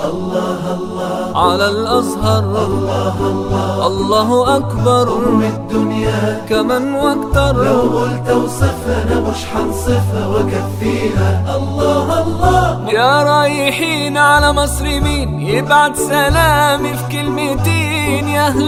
على الأزهر الله أكبر من الدنيا كمن واكتر لو قلت اوصفها انا مش حنصفها واكفيها الله الله يا رايحين على مصر مين يبعت سلامي في كلمتين يا هلا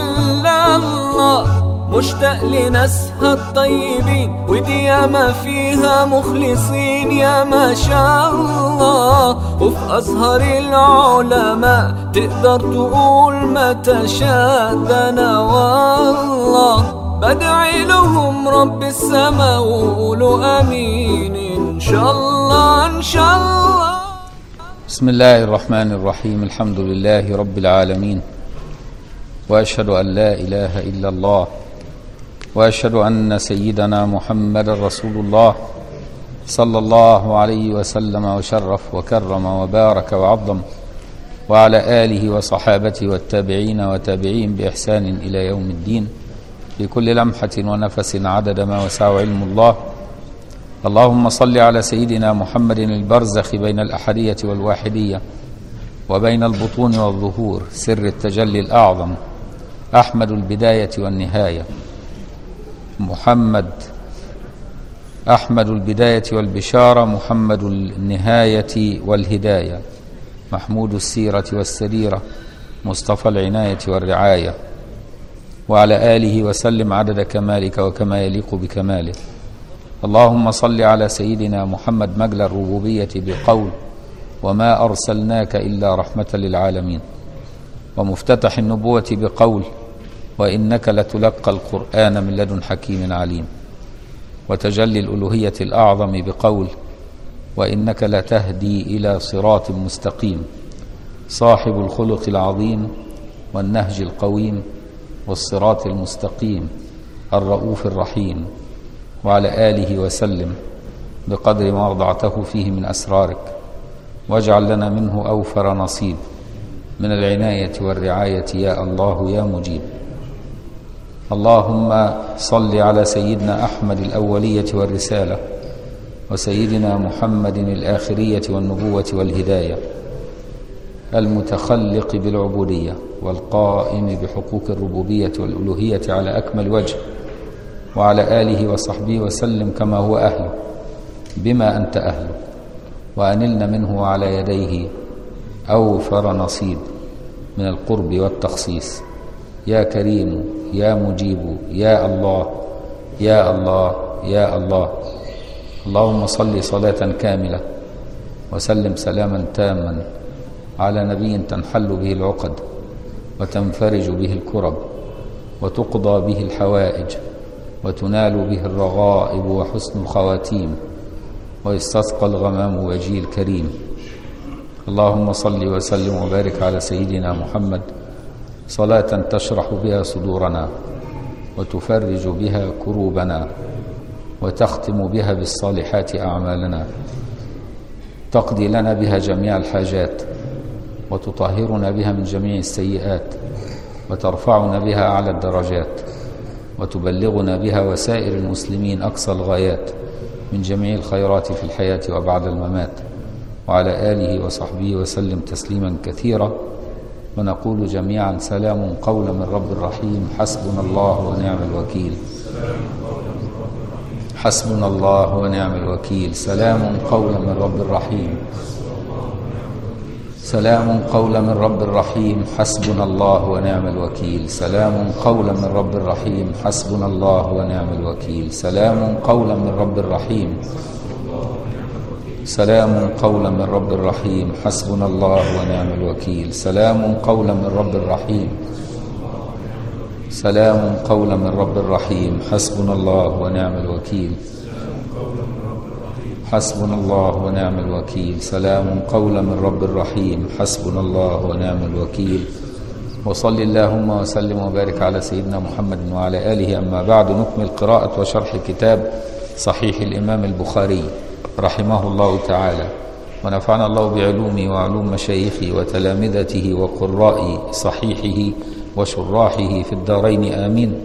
الله مشتاق لناسها الطيبين ودي ياما فيها مخلصين يا ما شاء الله وفي أزهر العلماء تقدر تقول ما تشاء ده أنا والله بدعي لهم رب السما وقولوا امين ان شاء الله ان شاء الله بسم الله الرحمن الرحيم الحمد لله رب العالمين واشهد ان لا اله الا الله واشهد ان سيدنا محمد رسول الله صلى الله عليه وسلم وشرف وكرم وبارك وعظم وعلى اله وصحابته والتابعين وتابعين باحسان الى يوم الدين في كل لمحه ونفس عدد ما وسع علم الله اللهم صل على سيدنا محمد البرزخ بين الأحدية والواحدية وبين البطون والظهور سر التجلي الأعظم أحمد البداية والنهاية محمد أحمد البداية والبشارة محمد النهاية والهداية محمود السيرة والسريرة مصطفى العناية والرعاية وعلى آله وسلم عدد كمالك وكما يليق بكماله اللهم صل على سيدنا محمد مجلى الربوبية بقول وما أرسلناك إلا رحمة للعالمين ومفتتح النبوة بقول وإنك لتلقى القرآن من لدن حكيم عليم وتجلي الألوهية الأعظم بقول وإنك لتهدي إلى صراط مستقيم صاحب الخلق العظيم والنهج القويم والصراط المستقيم الرؤوف الرحيم وعلى آله وسلم بقدر ما وضعته فيه من أسرارك واجعل لنا منه أوفر نصيب من العناية والرعاية يا الله يا مجيب اللهم صل على سيدنا أحمد الأولية والرسالة وسيدنا محمد الآخرية والنبوة والهداية المتخلق بالعبودية والقائم بحقوق الربوبية والألوهية على أكمل وجه وعلى آله وصحبه وسلم كما هو أهله بما أنت أهله وأنلنا منه على يديه أوفر نصيب من القرب والتخصيص يا كريم يا مجيب يا الله يا الله يا الله اللهم صل صلاة كاملة وسلم سلاما تاما على نبي تنحل به العقد وتنفرج به الكرب وتقضى به الحوائج وتنال به الرغائب وحسن الخواتيم ويستسقى الغمام وجيه الكريم اللهم صل وسلم وبارك على سيدنا محمد صلاة تشرح بها صدورنا وتفرج بها كروبنا وتختم بها بالصالحات أعمالنا تقضي لنا بها جميع الحاجات وتطهرنا بها من جميع السيئات وترفعنا بها أعلى الدرجات وتبلغنا بها وسائر المسلمين أقصى الغايات من جميع الخيرات في الحياة وبعد الممات وعلى آله وصحبه وسلم تسليما كثيرا ونقول جميعا سلام قولا من رب رحيم حسبنا الله ونعم الوكيل حسبنا الله ونعم الوكيل سلام قولا من رب رحيم سلام قولا من رب رحيم حسبنا الله ونعم الوكيل سلام قولا من رب رحيم حسبنا الله ونعم الوكيل سلام قولا من رب رحيم سلام قولا من رب رحيم حسبنا الله ونعم الوكيل سلام قولا من رب رحيم سلام قولا من رب رحيم حسبنا الله ونعم الوكيل حسبنا الله ونعم الوكيل سلام قولا من رب رحيم حسبنا الله ونعم الوكيل وصل اللهم وسلم وبارك على سيدنا محمد وعلى آله أما بعد نكمل قراءة وشرح كتاب صحيح الإمام البخاري رحمه الله تعالى ونفعنا الله بعلومه وعلوم مشايخه وتلامذته وقراء صحيحه وشراحه في الدارين آمين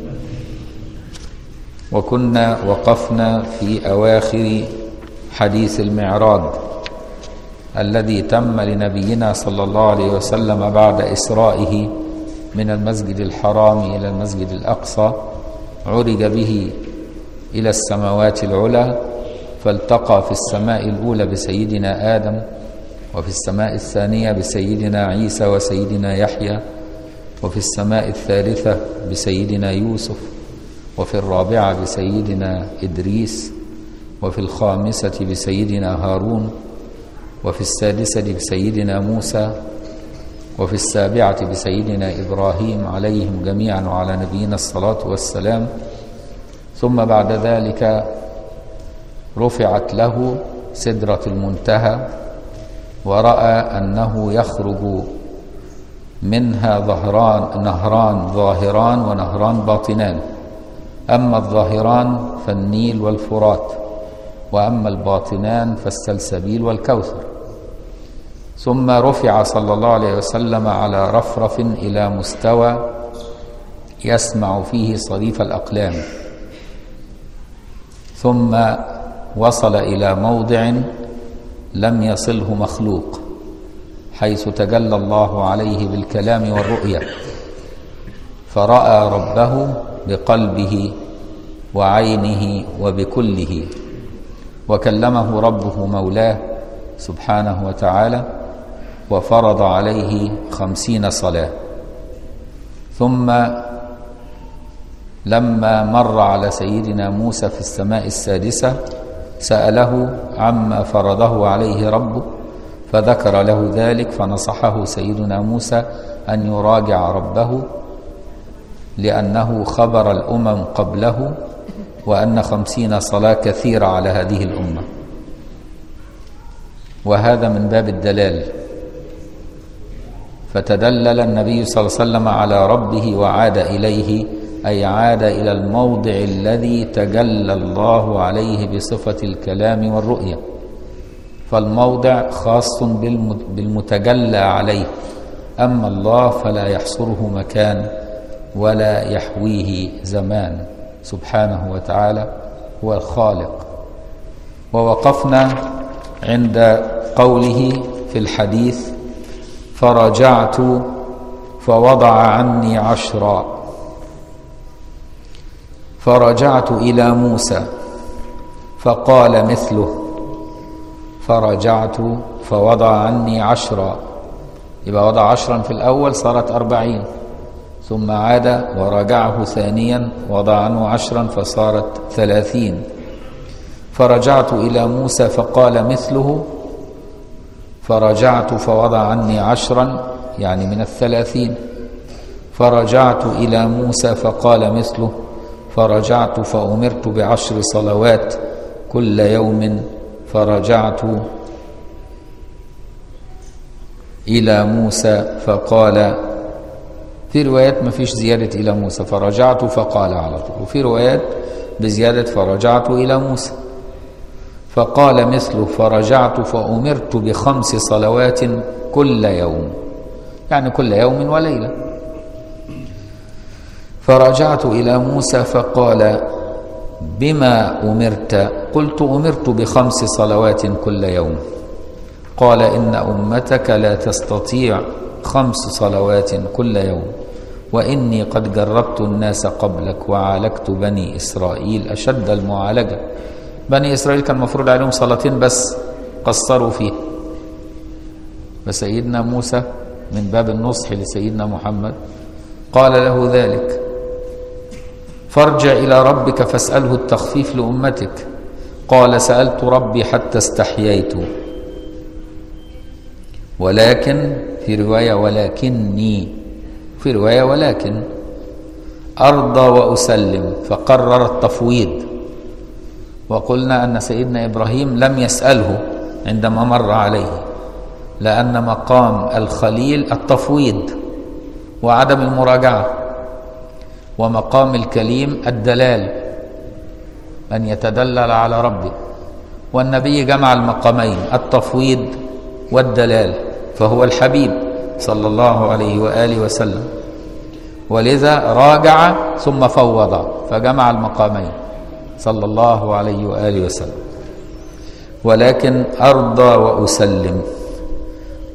وكنا وقفنا في أواخر حديث المعراج الذي تم لنبينا صلى الله عليه وسلم بعد إسرائه من المسجد الحرام إلى المسجد الأقصى عرج به إلى السماوات العلى فالتقى في السماء الأولى بسيدنا آدم وفي السماء الثانية بسيدنا عيسى وسيدنا يحيى وفي السماء الثالثة بسيدنا يوسف وفي الرابعة بسيدنا إدريس وفي الخامسة بسيدنا هارون وفي السادسة بسيدنا موسى وفي السابعة بسيدنا إبراهيم عليهم جميعا وعلى نبينا الصلاة والسلام ثم بعد ذلك رفعت له سدرة المنتهى ورأى أنه يخرج منها ظهران نهران ظاهران ونهران باطنان أما الظاهران فالنيل والفرات وأما الباطنان فالسلسبيل والكوثر ثم رفع صلى الله عليه وسلم على رفرف إلى مستوى يسمع فيه صريف الأقلام ثم وصل إلى موضع لم يصله مخلوق حيث تجلى الله عليه بالكلام والرؤية فرأى ربه بقلبه وعينه وبكله وكلمه ربه مولاه سبحانه وتعالى وفرض عليه خمسين صلاة ثم لما مر على سيدنا موسى في السماء السادسة سأله عما فرضه عليه ربه فذكر له ذلك فنصحه سيدنا موسى أن يراجع ربه لأنه خبر الأمم قبله وأن خمسين صلاة كثيرة على هذه الأمة وهذا من باب الدلال فتدلل النبي صلى الله عليه وسلم على ربه وعاد إليه أي عاد إلى الموضع الذي تجلى الله عليه بصفة الكلام والرؤية فالموضع خاص بالمتجلى عليه أما الله فلا يحصره مكان ولا يحويه زمان سبحانه وتعالى هو الخالق ووقفنا عند قوله في الحديث فرجعت فوضع عني عشرا فرجعت إلى موسى فقال مثله فرجعت فوضع عني عشرا يبقى وضع عشرا في الأول صارت أربعين ثم عاد ورجعه ثانيا وضع عنه عشرا فصارت ثلاثين فرجعت إلى موسى فقال مثله فرجعت فوضع عني عشرا يعني من الثلاثين فرجعت إلى موسى فقال مثله فرجعت فأمرت بعشر صلوات كل يوم فرجعت إلى موسى فقال في روايات ما فيش زيادة إلى موسى فرجعت فقال على طول وفي روايات بزيادة فرجعت إلى موسى فقال مثله فرجعت فأمرت بخمس صلوات كل يوم يعني كل يوم وليلة فرجعت إلى موسى فقال بما أمرت قلت أمرت بخمس صلوات كل يوم قال إن أمتك لا تستطيع خمس صلوات كل يوم وإني قد جربت الناس قبلك وعالجت بني إسرائيل أشد المعالجة بني إسرائيل كان المفروض عليهم صلاتين بس قصروا فيه فسيدنا موسى من باب النصح لسيدنا محمد قال له ذلك فارجع إلى ربك فاسأله التخفيف لأمتك قال سألت ربي حتى استحييت ولكن في رواية ولكني في رواية ولكن أرضى وأسلم فقرر التفويض وقلنا أن سيدنا إبراهيم لم يسأله عندما مر عليه لأن مقام الخليل التفويض وعدم المراجعة ومقام الكليم الدلال أن يتدلل على ربه والنبي جمع المقامين التفويض والدلال فهو الحبيب صلى الله عليه وآله وسلم ولذا راجع ثم فوض فجمع المقامين صلى الله عليه وآله وسلم ولكن أرضى وأسلم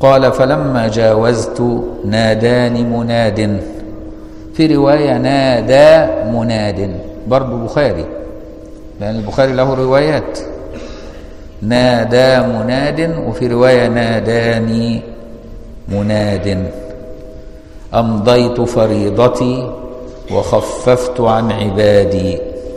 قال فلما جاوزت ناداني مناد في رواية نادى مناد برضو بخاري لأن البخاري له روايات نادى مناد وفي رواية ناداني مناد أمضيت فريضتي وخففت عن عبادي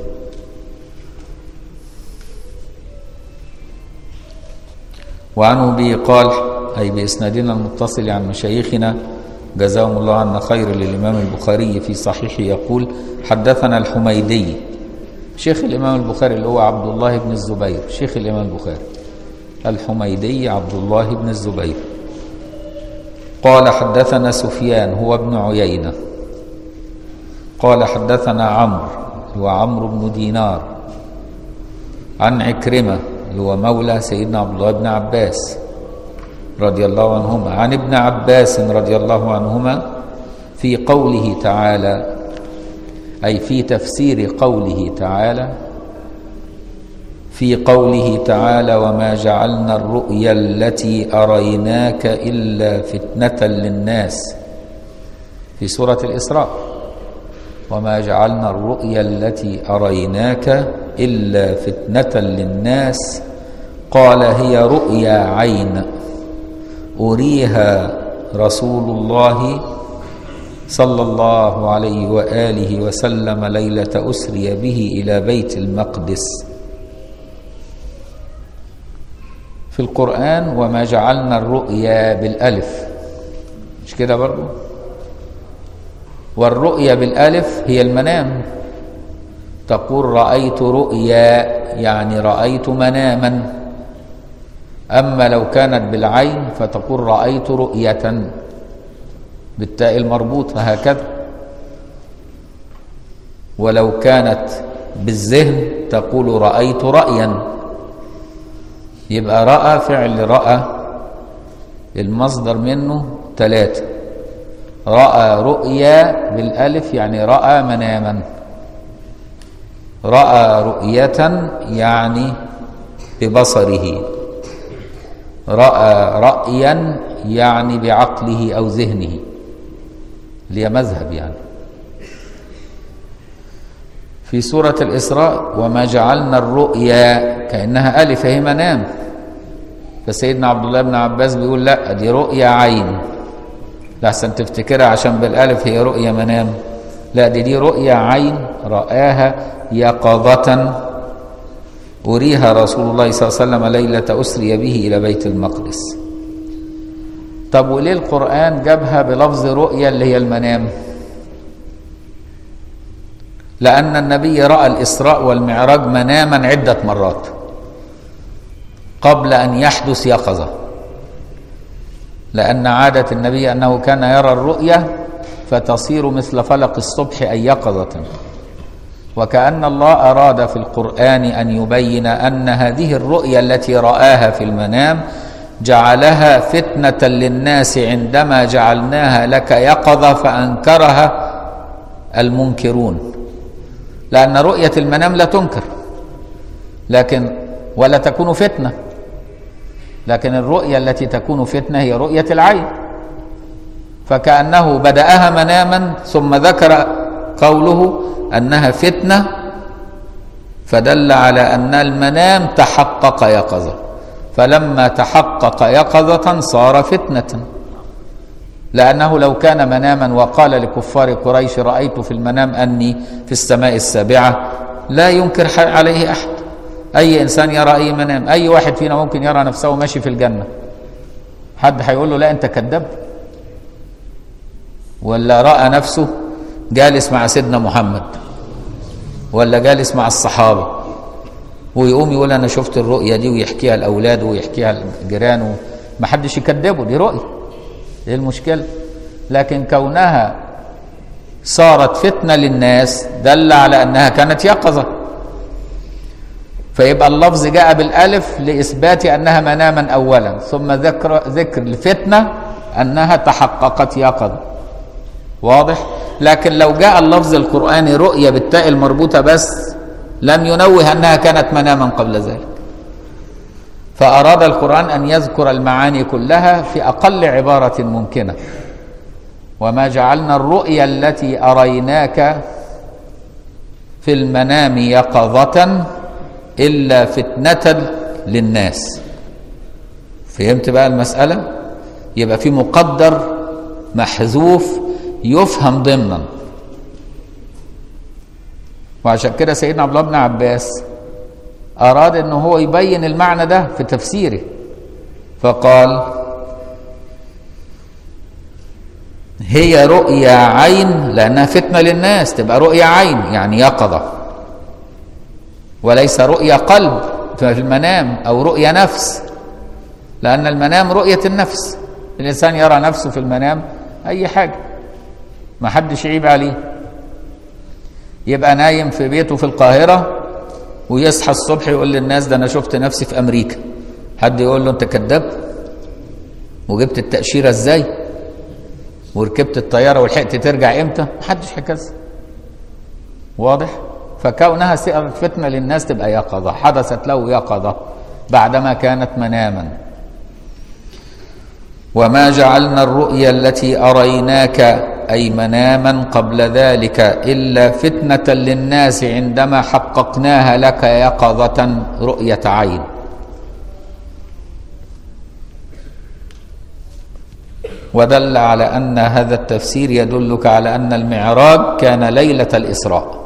وعنه به قال أي بإسنادنا المتصل عن مشايخنا جزاهم الله عنا خير للإمام البخاري في صحيحه يقول حدثنا الحميدي شيخ الإمام البخاري اللي هو عبد الله بن الزبير شيخ الإمام البخاري الحميدي عبد الله بن الزبير قال حدثنا سفيان هو ابن عيينة قال حدثنا عمرو هو عمرو بن دينار عن عكرمة هو مولى سيدنا عبد الله بن عباس رضي الله عنهما عن ابن عباس رضي الله عنهما في قوله تعالى أي في تفسير قوله تعالى في قوله تعالى وما جعلنا الرؤيا التي أريناك إلا فتنة للناس في سورة الإسراء وما جعلنا الرؤيا التي أريناك إلا فتنة للناس قال هي رؤيا عين أريها رسول الله صلى الله عليه وآله وسلم ليلة أسري به إلى بيت المقدس في القرآن وما جعلنا الرؤيا بالألف مش كده برضو والرؤيا بالألف هي المنام تقول رأيت رؤيا يعني رأيت مناما أما لو كانت بالعين فتقول رأيت رؤية بالتاء المربوطة هكذا ولو كانت بالذهن تقول رأيت رأيا يبقى رأى فعل رأى المصدر منه ثلاثة رأى رؤيا بالألف يعني رأى مناما رأى رؤية يعني ببصره رأى رأيا يعني بعقله أو ذهنه لي مذهب يعني في سورة الإسراء وما جعلنا الرؤيا كأنها ألف هي منام فسيدنا عبد الله بن عباس بيقول لا دي رؤيا عين لحسن تفتكرها عشان بالألف هي رؤيا منام لا دي دي رؤيا عين رآها يقظة أريها رسول الله صلى الله عليه وسلم ليلة أسري به إلى بيت المقدس طب وليه القرآن جابها بلفظ رؤيا اللي هي المنام لأن النبي رأى الإسراء والمعراج مناما عدة مرات قبل أن يحدث يقظة لأن عادة النبي أنه كان يرى الرؤيا فتصير مثل فلق الصبح أي يقظة وكأن الله أراد في القرآن أن يبين أن هذه الرؤيا التي رآها في المنام جعلها فتنة للناس عندما جعلناها لك يقظة فأنكرها المنكرون لأن رؤية المنام لا تنكر لكن ولا تكون فتنة لكن الرؤية التي تكون فتنة هي رؤية العين فكأنه بدأها مناما ثم ذكر قوله أنها فتنة فدل على أن المنام تحقق يقظة فلما تحقق يقظة صار فتنة لأنه لو كان مناما وقال لكفار قريش رأيت في المنام أني في السماء السابعة لا ينكر عليه أحد أي إنسان يرى أي منام أي واحد فينا ممكن يرى نفسه ماشي في الجنة حد هيقول له لا أنت كذاب ولا رأى نفسه جالس مع سيدنا محمد ولا جالس مع الصحابة ويقوم يقول أنا شفت الرؤية دي ويحكيها لأولاده ويحكيها لجيرانه ما حدش يكذبه دي رؤية ايه المشكلة لكن كونها صارت فتنة للناس دل على أنها كانت يقظة فيبقى اللفظ جاء بالألف لإثبات أنها مناما أولا ثم ذكر ذكر الفتنة أنها تحققت يقظة واضح لكن لو جاء اللفظ القرآني رؤية بالتاء المربوطة بس لم ينوه أنها كانت مناما قبل ذلك فأراد القرآن أن يذكر المعاني كلها في أقل عبارة ممكنة وما جعلنا الرؤيا التي أريناك في المنام يقظة إلا فتنة للناس فهمت بقى المسألة يبقى في مقدر محذوف يفهم ضمنا وعشان كده سيدنا عبد الله بن عباس أراد أنه هو يبين المعنى ده في تفسيره فقال هي رؤيا عين لأنها فتنة للناس تبقى رؤيا عين يعني يقظة وليس رؤيا قلب في المنام أو رؤيا نفس لأن المنام رؤية النفس الإنسان يرى نفسه في المنام أي حاجة ما حدش يعيب عليه يبقى نايم في بيته في القاهرة ويصحى الصبح يقول للناس ده أنا شفت نفسي في أمريكا حد يقول له أنت كذاب وجبت التأشيرة إزاي وركبت الطيارة ولحقت ترجع إمتى محدش هكذا واضح فكونها سئر فتنة للناس تبقى يقظة حدثت له يقظة بعدما كانت مناما وما جعلنا الرؤيا التي أريناك أي مناما قبل ذلك إلا فتنة للناس عندما حققناها لك يقظة رؤية عين ودل على أن هذا التفسير يدلك على أن المعراج كان ليلة الإسراء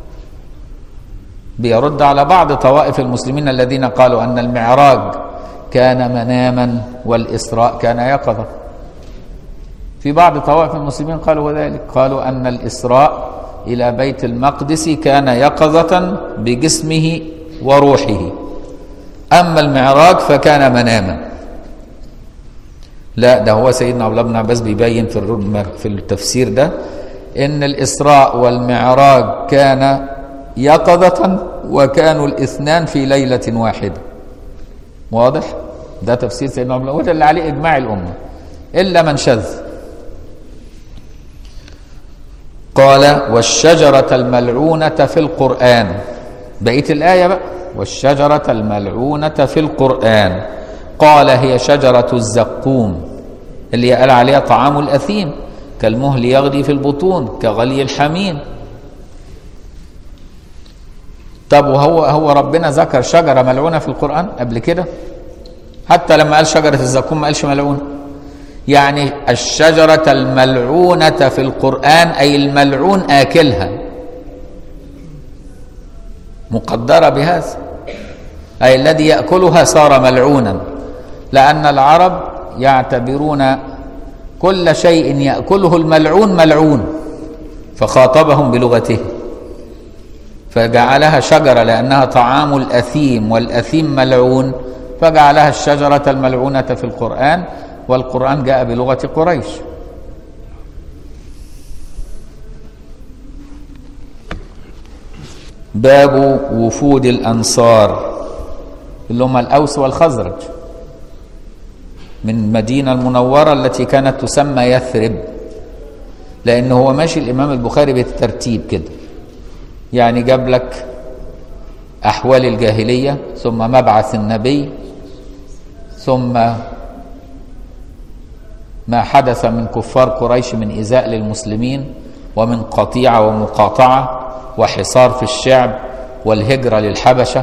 بيرد على بعض طوائف المسلمين الذين قالوا أن المعراج كان مناما والإسراء كان يقظة في بعض طوائف المسلمين قالوا ذلك قالوا أن الإسراء إلى بيت المقدس كان يقظة بجسمه وروحه أما المعراج فكان مناما لا ده هو سيدنا عبد الله بن عباس بيبين في في التفسير ده ان الاسراء والمعراج كان يقظة وكانوا الاثنان في ليلة واحدة واضح ده تفسير سيدنا عبد الله وده اللي عليه اجماع الامة الا من شذ قال والشجرة الملعونة في القرآن بقية الآية بقى والشجرة الملعونة في القرآن قال هي شجرة الزقوم اللي قال عليها طعام الأثيم كالمهل يغلي في البطون كغلي الحميم طب وهو هو ربنا ذكر شجرة ملعونة في القرآن قبل كده حتى لما قال شجرة الزقوم ما قالش ملعونة يعني الشجرة الملعونة في القرآن أي الملعون آكلها مقدرة بهذا أي الذي يأكلها صار ملعونا لأن العرب يعتبرون كل شيء يأكله الملعون ملعون فخاطبهم بلغته فجعلها شجرة لأنها طعام الأثيم والأثيم ملعون فجعلها الشجرة الملعونة في القرآن والقرآن جاء بلغة قريش باب وفود الأنصار اللي هم الأوس والخزرج من المدينة المنورة التي كانت تسمى يثرب لأنه هو ماشي الإمام البخاري بالترتيب كده يعني جاب لك أحوال الجاهلية ثم مبعث النبي ثم ما حدث من كفار قريش من إيذاء للمسلمين ومن قطيعة ومقاطعة وحصار في الشعب والهجرة للحبشة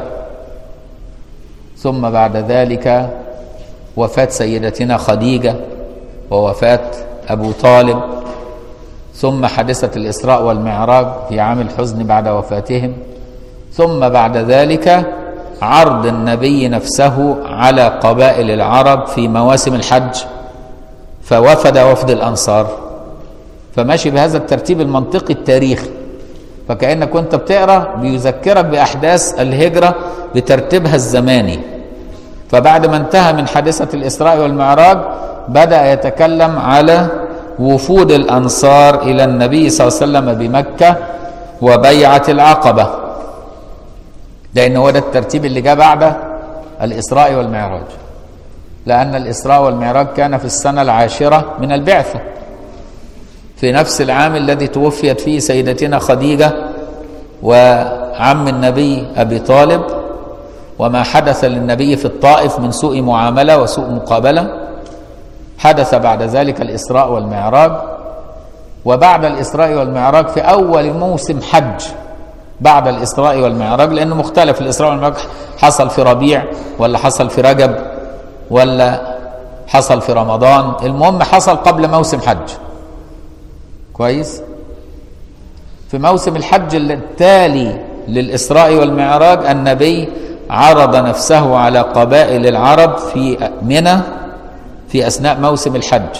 ثم بعد ذلك وفاة سيدتنا خديجة ووفاة أبو طالب ثم حادثة الإسراء والمعراج في عام الحزن بعد وفاتهم ثم بعد ذلك عرض النبي نفسه على قبائل العرب في مواسم الحج فوفد وفد الأنصار فماشي بهذا الترتيب المنطقي التاريخي فكأنك وانت بتقرا بيذكرك بأحداث الهجرة بترتيبها الزماني فبعد ما انتهى من حادثة الإسراء والمعراج بدأ يتكلم على وفود الأنصار إلى النبي صلى الله عليه وسلم بمكة وبيعة العقبة لأن هو ده الترتيب اللي جاء بعد الإسراء والمعراج لأن الإسراء والمعراج كان في السنة العاشرة من البعثة في نفس العام الذي توفيت فيه سيدتنا خديجة وعم النبي أبي طالب وما حدث للنبي في الطائف من سوء معامله وسوء مقابله حدث بعد ذلك الاسراء والمعراج وبعد الاسراء والمعراج في اول موسم حج بعد الاسراء والمعراج لانه مختلف الاسراء والمعراج حصل في ربيع ولا حصل في رجب ولا حصل في رمضان المهم حصل قبل موسم حج كويس في موسم الحج التالي للإسراء والمعراج النبي عرض نفسه على قبائل العرب في منى في أثناء موسم الحج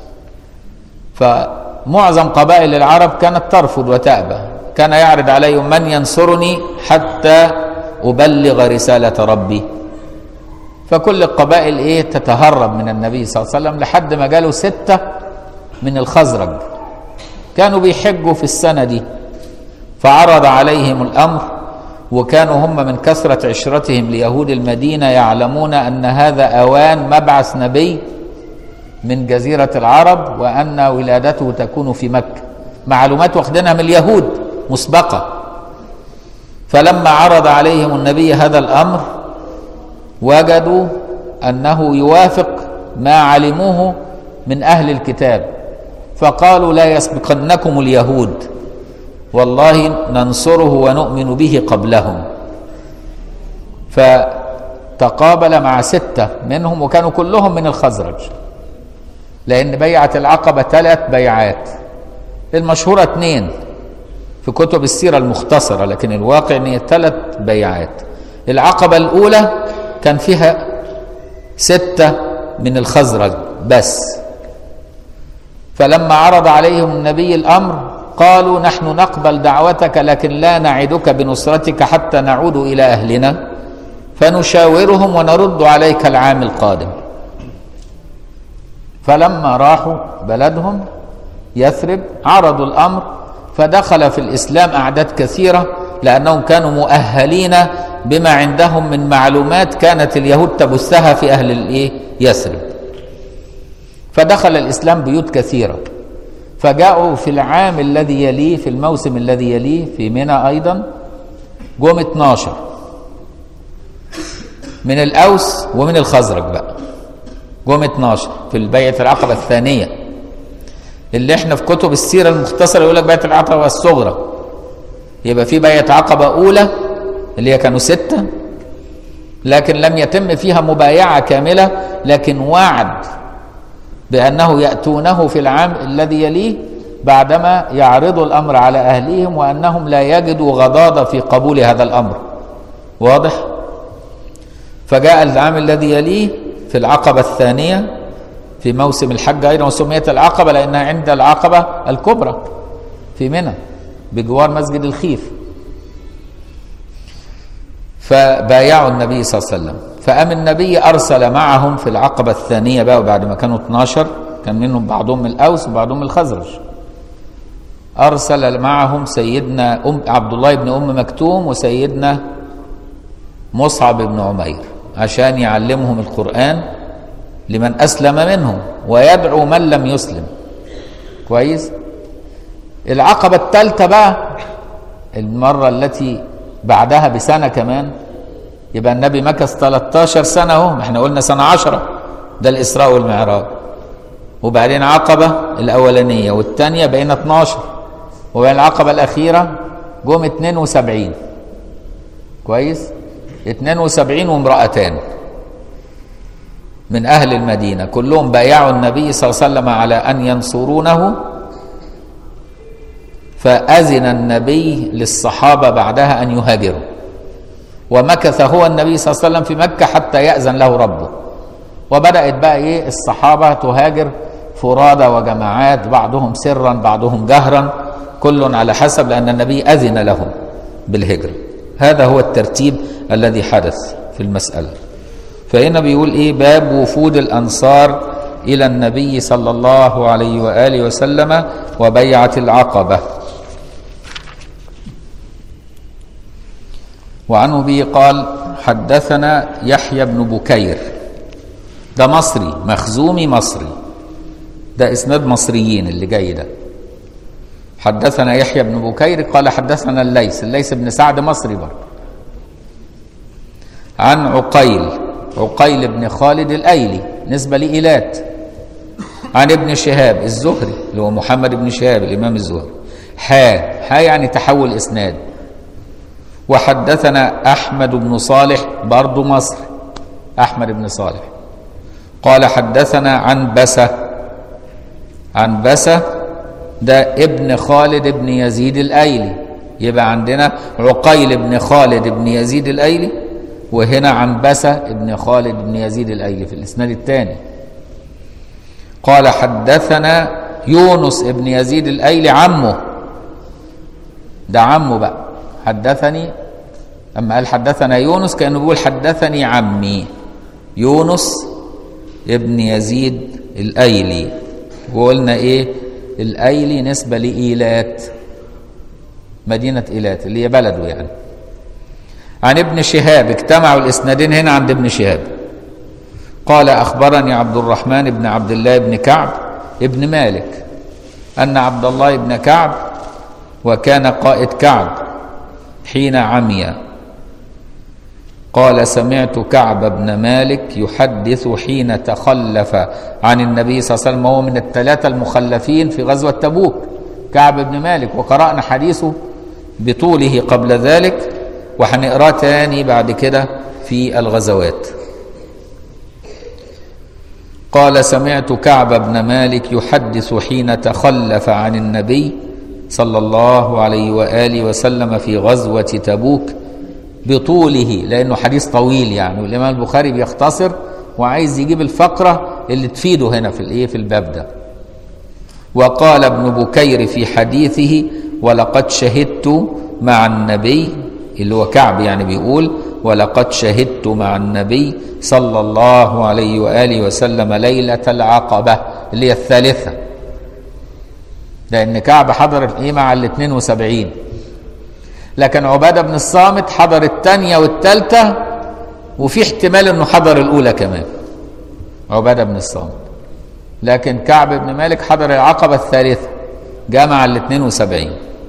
فمعظم قبائل العرب كانت ترفض وتأبى كان يعرض عليهم من ينصرني حتى أبلغ رسالة ربي فكل القبائل ايه تتهرب من النبي صلى الله عليه وسلم لحد ما جاله ستة من الخزرج كانوا بيحجوا في السنة دي فعرض عليهم الأمر وكانوا هم من كثرة عشرتهم ليهود المدينة يعلمون أن هذا أوان مبعث نبي من جزيرة العرب وأن ولادته تكون في مكة معلومات واخدينها من اليهود مسبقة فلما عرض عليهم النبي هذا الأمر وجدوا أنه يوافق ما علموه من أهل الكتاب فقالوا لا يسبقنكم اليهود والله ننصره ونؤمن به قبلهم فتقابل مع ستة منهم وكانوا كلهم من الخزرج لأن بيعة العقبة ثلاث بيعات المشهورة اثنين في كتب السيرة المختصرة لكن الواقع ان هي ثلاث بيعات العقبة الأولى كان فيها ستة من الخزرج بس فلما عرض عليهم النبي الأمر قالوا نحن نقبل دعوتك لكن لا نعدك بنصرتك حتى نعود إلى أهلنا فنشاورهم ونرد عليك العام القادم فلما راحوا بلدهم يثرب عرضوا الأمر فدخل في الإسلام أعداد كثيرة لأنهم كانوا مؤهلين بما عندهم من معلومات كانت اليهود تبثها في أهل الإيه؟ يثرب فدخل الإسلام بيوت كثيرة فجاءوا في العام الذي يليه في الموسم الذي يليه في منى أيضا جم 12 من الأوس ومن الخزرج بقى جم 12 في البيعة العقبة الثانية اللي احنا في كتب السيرة المختصرة يقول لك بيعة العقبة الصغرى يبقى في بيعة عقبة أولى اللي هي كانوا ستة لكن لم يتم فيها مبايعة كاملة لكن وعد بأنه يأتونه في العام الذي يليه بعدما يعرضوا الأمر على أهليهم وأنهم لا يجدوا غضاضة في قبول هذا الأمر واضح؟ فجاء العام الذي يليه في العقبة الثانية في موسم الحج أيضا وسميت العقبة لأنها عند العقبة الكبرى في منى بجوار مسجد الخيف فبايعوا النبي صلى الله عليه وسلم فقام النبي أرسل معهم في العقبة الثانية بقى بعد ما كانوا 12 كان منهم بعضهم من الأوس وبعضهم من الخزرج أرسل معهم سيدنا أم عبد الله بن أم مكتوم وسيدنا مصعب بن عمير عشان يعلمهم القرآن لمن أسلم منهم ويدعو من لم يسلم كويس العقبة الثالثة بقى المرة التي بعدها بسنة كمان يبقى النبي مكث 13 سنة اهو احنا قلنا سنة 10 ده الإسراء والمعراج وبعدين عقبة الأولانية والثانية بقينا 12 وبعدين العقبة الأخيرة جم 72 كويس 72 وامرأتان من أهل المدينة كلهم بايعوا النبي صلى الله عليه وسلم على أن ينصرونه فأذن النبي للصحابة بعدها أن يهاجروا ومكث هو النبي صلى الله عليه وسلم في مكة حتى يأذن له ربه وبدأت بقى إيه الصحابة تهاجر فرادى وجماعات بعضهم سرا بعضهم جهرا كل على حسب لأن النبي أذن لهم بالهجرة هذا هو الترتيب الذي حدث في المسألة فهنا بيقول إيه باب وفود الأنصار إلى النبي صلى الله عليه وآله وسلم وبيعة العقبة وعن أبي قال حدثنا يحيى بن بكير ده مصري مخزومي مصري ده اسناد مصريين اللي جاي ده حدثنا يحيى بن بكير قال حدثنا الليث الليث بن سعد مصري برضه عن عقيل عقيل بن خالد الايلي نسبه لايلات عن ابن شهاب الزهري اللي هو محمد بن شهاب الامام الزهري حا حا يعني تحول اسناد وحدثنا احمد بن صالح برضه مصر احمد بن صالح قال حدثنا عن بسه عن بسه ده ابن خالد بن يزيد الايلي يبقى عندنا عقيل بن خالد بن يزيد الايلي وهنا عن بسه ابن خالد بن يزيد الايلي في الاسناد الثاني قال حدثنا يونس ابن يزيد الايلي عمه ده عمه بقى حدثني اما قال حدثنا يونس كانه بيقول حدثني عمي يونس ابن يزيد الايلي وقلنا ايه الايلي نسبه لايلات مدينه ايلات اللي هي بلده يعني عن ابن شهاب اجتمعوا الاسنادين هنا عند ابن شهاب قال اخبرني عبد الرحمن بن عبد الله بن كعب ابن مالك ان عبد الله بن كعب وكان قائد كعب حين عمي قال سمعت كعب بن مالك يحدث حين تخلف عن النبي صلى الله عليه وسلم وهو من الثلاثة المخلفين في غزوة تبوك كعب بن مالك وقرأنا حديثه بطوله قبل ذلك وهنقراه تاني بعد كده في الغزوات قال سمعت كعب بن مالك يحدث حين تخلف عن النبي صلى الله عليه واله وسلم في غزوه تبوك بطوله لانه حديث طويل يعني والامام البخاري بيختصر وعايز يجيب الفقره اللي تفيده هنا في الايه في الباب ده وقال ابن بكير في حديثه ولقد شهدت مع النبي اللي هو كعب يعني بيقول ولقد شهدت مع النبي صلى الله عليه واله وسلم ليله العقبه اللي هي الثالثه لان كعب حضر الايه مع ال 72 لكن عباده بن الصامت حضر الثانيه والثالثه وفي احتمال انه حضر الاولى كمان عباده بن الصامت لكن كعب بن مالك حضر العقبه الثالثه جمع ال 72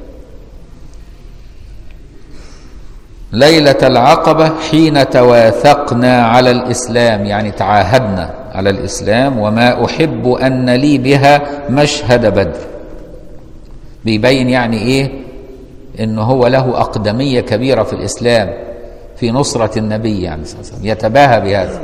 ليلة العقبة حين تواثقنا على الإسلام يعني تعاهدنا على الإسلام وما أحب أن لي بها مشهد بدر بيبين يعني إيه إن هو له أقدمية كبيرة في الإسلام في نصرة النبي يعني صلى الله عليه وسلم يتباهى بهذا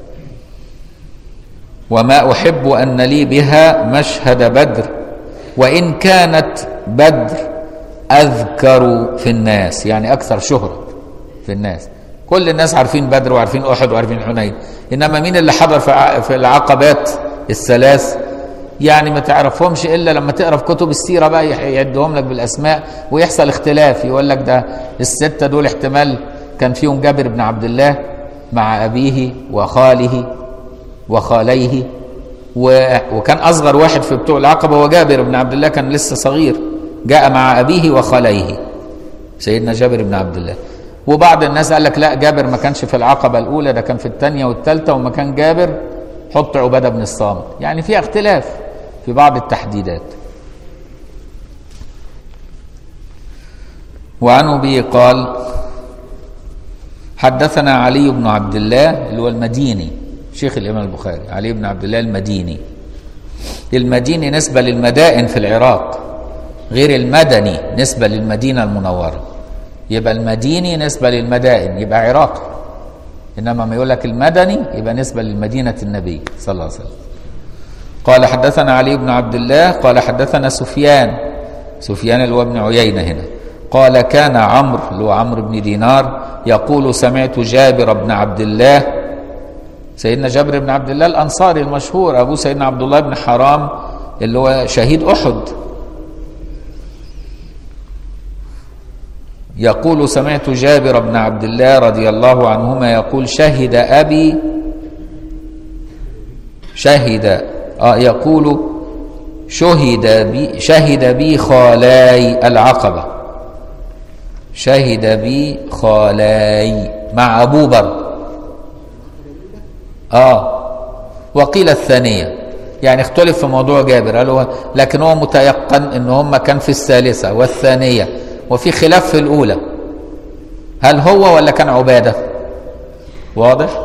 وما أحب أن لي بها مشهد بدر وإن كانت بدر أذكر في الناس يعني أكثر شهرة في الناس كل الناس عارفين بدر وعارفين أحد وعارفين حنين إنما مين اللي حضر في في العقبات الثلاث يعني ما تعرفهمش إلا لما تقرأ في كتب السيرة بقى يعدهم لك بالأسماء ويحصل اختلاف يقول لك ده الستة دول احتمال كان فيهم جابر بن عبد الله مع أبيه وخاله وخاليه وكان أصغر واحد في بتوع العقبة هو جابر بن عبد الله كان لسه صغير جاء مع أبيه وخاليه سيدنا جابر بن عبد الله وبعض الناس قال لك لا جابر ما كانش في العقبة الأولى ده كان في الثانية والثالثة وما كان جابر حط عبادة بن الصامت يعني في اختلاف في بعض التحديدات وعن أبي قال حدثنا علي بن عبد الله اللي هو المديني شيخ الإمام البخاري علي بن عبد الله المديني المديني نسبة للمدائن في العراق غير المدني نسبة للمدينة المنورة يبقى المديني نسبة للمدائن يبقى عراقي إنما ما يقول لك المدني يبقى نسبة للمدينة النبي صلى الله عليه وسلم قال حدثنا علي بن عبد الله قال حدثنا سفيان سفيان اللي هو ابن عيينة هنا قال كان عمرو اللي هو عمرو بن دينار يقول سمعت جابر بن عبد الله سيدنا جابر بن عبد الله الأنصاري المشهور أبو سيدنا عبد الله بن حرام اللي هو شهيد أحد يقول سمعت جابر بن عبد الله رضي الله عنهما يقول شهد أبي شهد آه يقول شهد بي شهد بي خالاي العقبة شهد بي خالاي مع أبو بر آه وقيل الثانية يعني اختلف في موضوع جابر قالوا لكن هو متيقن ان هم كان في الثالثة والثانية وفي خلاف في الأولى هل هو ولا كان عبادة واضح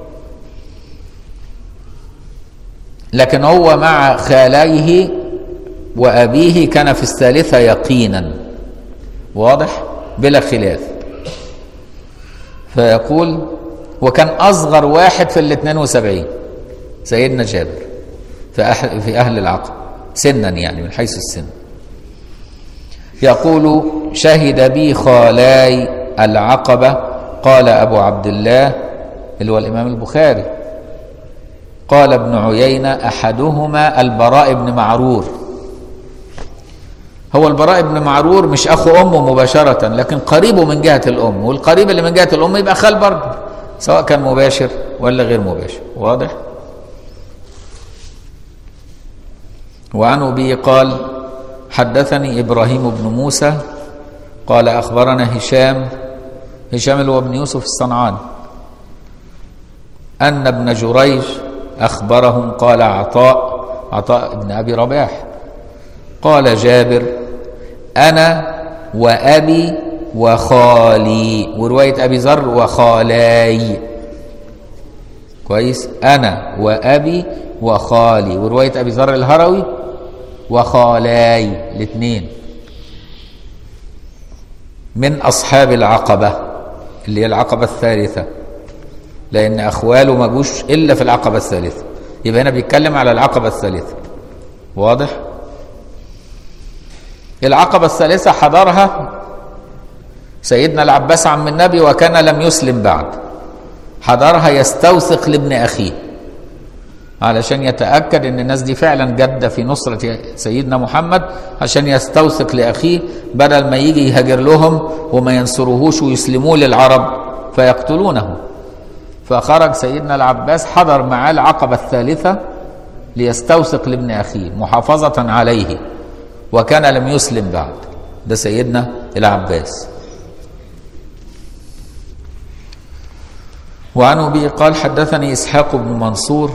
لكن هو مع خاليه وأبيه كان في الثالثة يقينا واضح بلا خلاف فيقول وكان أصغر واحد في ال 72 سيدنا جابر في أهل, في أهل العقل سنا يعني من حيث السن يقول شهد بي خالاي العقبة قال أبو عبد الله اللي هو الإمام البخاري قال ابن عيينة أحدهما البراء بن معرور هو البراء بن معرور مش أخو أمه مباشرة لكن قريبه من جهة الأم والقريب اللي من جهة الأم يبقى خال برضه سواء كان مباشر ولا غير مباشر واضح وعن أبي قال حدثني إبراهيم بن موسى قال أخبرنا هشام هشام اللي هو ابن يوسف الصنعاني أن ابن جريج أخبرهم قال عطاء عطاء ابن أبي رباح قال جابر أنا وأبي وخالي ورواية أبي ذر وخالاي كويس أنا وأبي وخالي ورواية أبي ذر الهروي وخالاي الاثنين من أصحاب العقبة اللي هي العقبة الثالثة لأن أخواله ما جوش إلا في العقبة الثالثة يبقى هنا بيتكلم على العقبة الثالثة واضح؟ العقبة الثالثة حضرها سيدنا العباس عم النبي وكان لم يسلم بعد حضرها يستوثق لابن أخيه علشان يتأكد ان الناس دي فعلا جادة في نصرة سيدنا محمد عشان يستوثق لأخيه بدل ما يجي يهاجر لهم وما ينصروهوش ويسلموه للعرب فيقتلونه فخرج سيدنا العباس حضر معاه العقبة الثالثة ليستوثق لابن أخيه محافظة عليه وكان لم يسلم بعد ده سيدنا العباس وعن أبي قال حدثني إسحاق بن منصور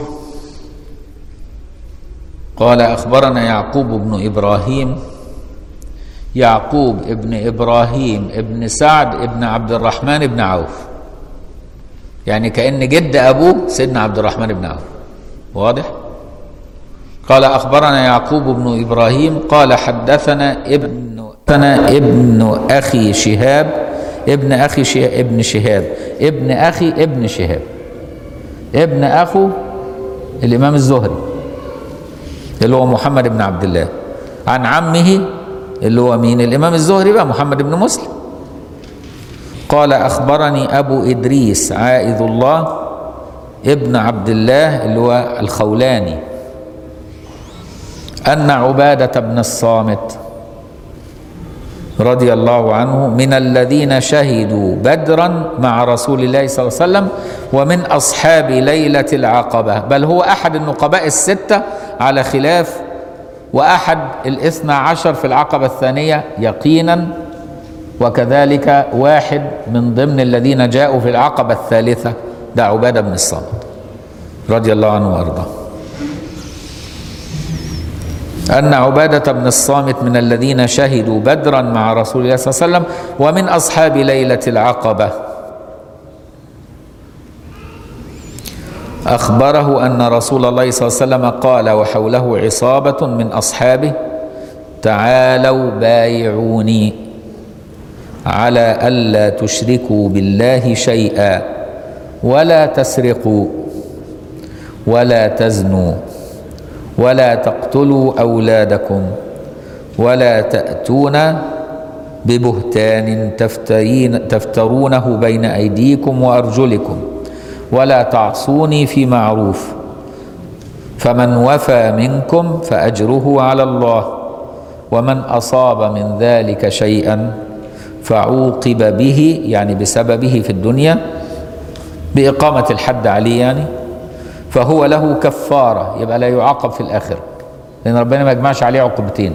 قال أخبرنا يعقوب بن إبراهيم يعقوب ابن إبراهيم ابن سعد ابن عبد الرحمن بن عوف يعني كأن جد أبوه سيدنا عبد الرحمن بن عوف واضح؟ قال أخبرنا يعقوب بن إبراهيم قال حدثنا ابن ابن أخي شهاب ابن أخي شهاب ابن شهاب ابن أخي ابن شهاب ابن أخو الإمام الزهري اللي هو محمد بن عبد الله عن عمه اللي هو مين الإمام الزهري بقى محمد بن مسلم قال أخبرني أبو إدريس عائذ الله ابن عبد الله اللي هو الخولاني أن عبادة بن الصامت رضي الله عنه من الذين شهدوا بدرا مع رسول الله صلى الله عليه وسلم ومن أصحاب ليلة العقبة بل هو أحد النقباء الستة على خلاف وأحد الاثنى عشر في العقبة الثانية يقينا وكذلك واحد من ضمن الذين جاءوا في العقبة الثالثة ده عبادة بن الصامت رضي الله عنه وأرضاه أن عبادة بن الصامت من الذين شهدوا بدرا مع رسول الله صلى الله عليه وسلم ومن أصحاب ليلة العقبة أخبره أن رسول الله صلى الله عليه وسلم قال وحوله عصابة من أصحابه تعالوا بايعوني على ألا تشركوا بالله شيئا ولا تسرقوا ولا تزنوا ولا تقتلوا اولادكم ولا تاتون ببهتان تفترين تفترونه بين ايديكم وارجلكم ولا تعصوني في معروف فمن وفى منكم فاجره على الله ومن اصاب من ذلك شيئا فعوقب به يعني بسببه في الدنيا باقامه الحد عليه يعني فهو له كفارة يبقى لا يعاقب في الآخرة لأن ربنا ما يجمعش عليه عقوبتين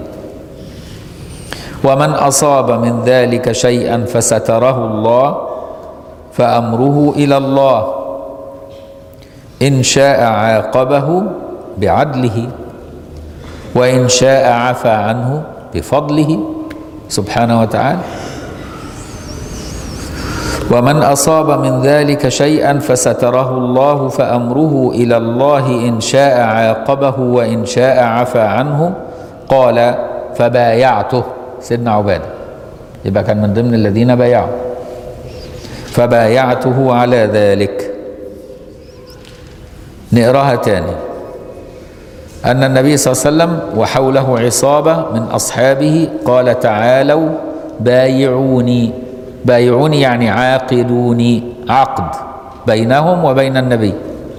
ومن أصاب من ذلك شيئا فستره الله فأمره إلى الله إن شاء عاقبه بعدله وإن شاء عفى عنه بفضله سبحانه وتعالى ومن أصاب من ذلك شيئا فستره الله فأمره إلى الله إن شاء عاقبه وإن شاء عفى عنه قال فبايعته سيدنا عبادة يبقى كان من ضمن الذين بايعوا فبايعته على ذلك نقراها تاني أن النبي صلى الله عليه وسلم وحوله عصابة من أصحابه قال تعالوا بايعوني بايعوني يعني عاقدوني عقد بينهم وبين النبي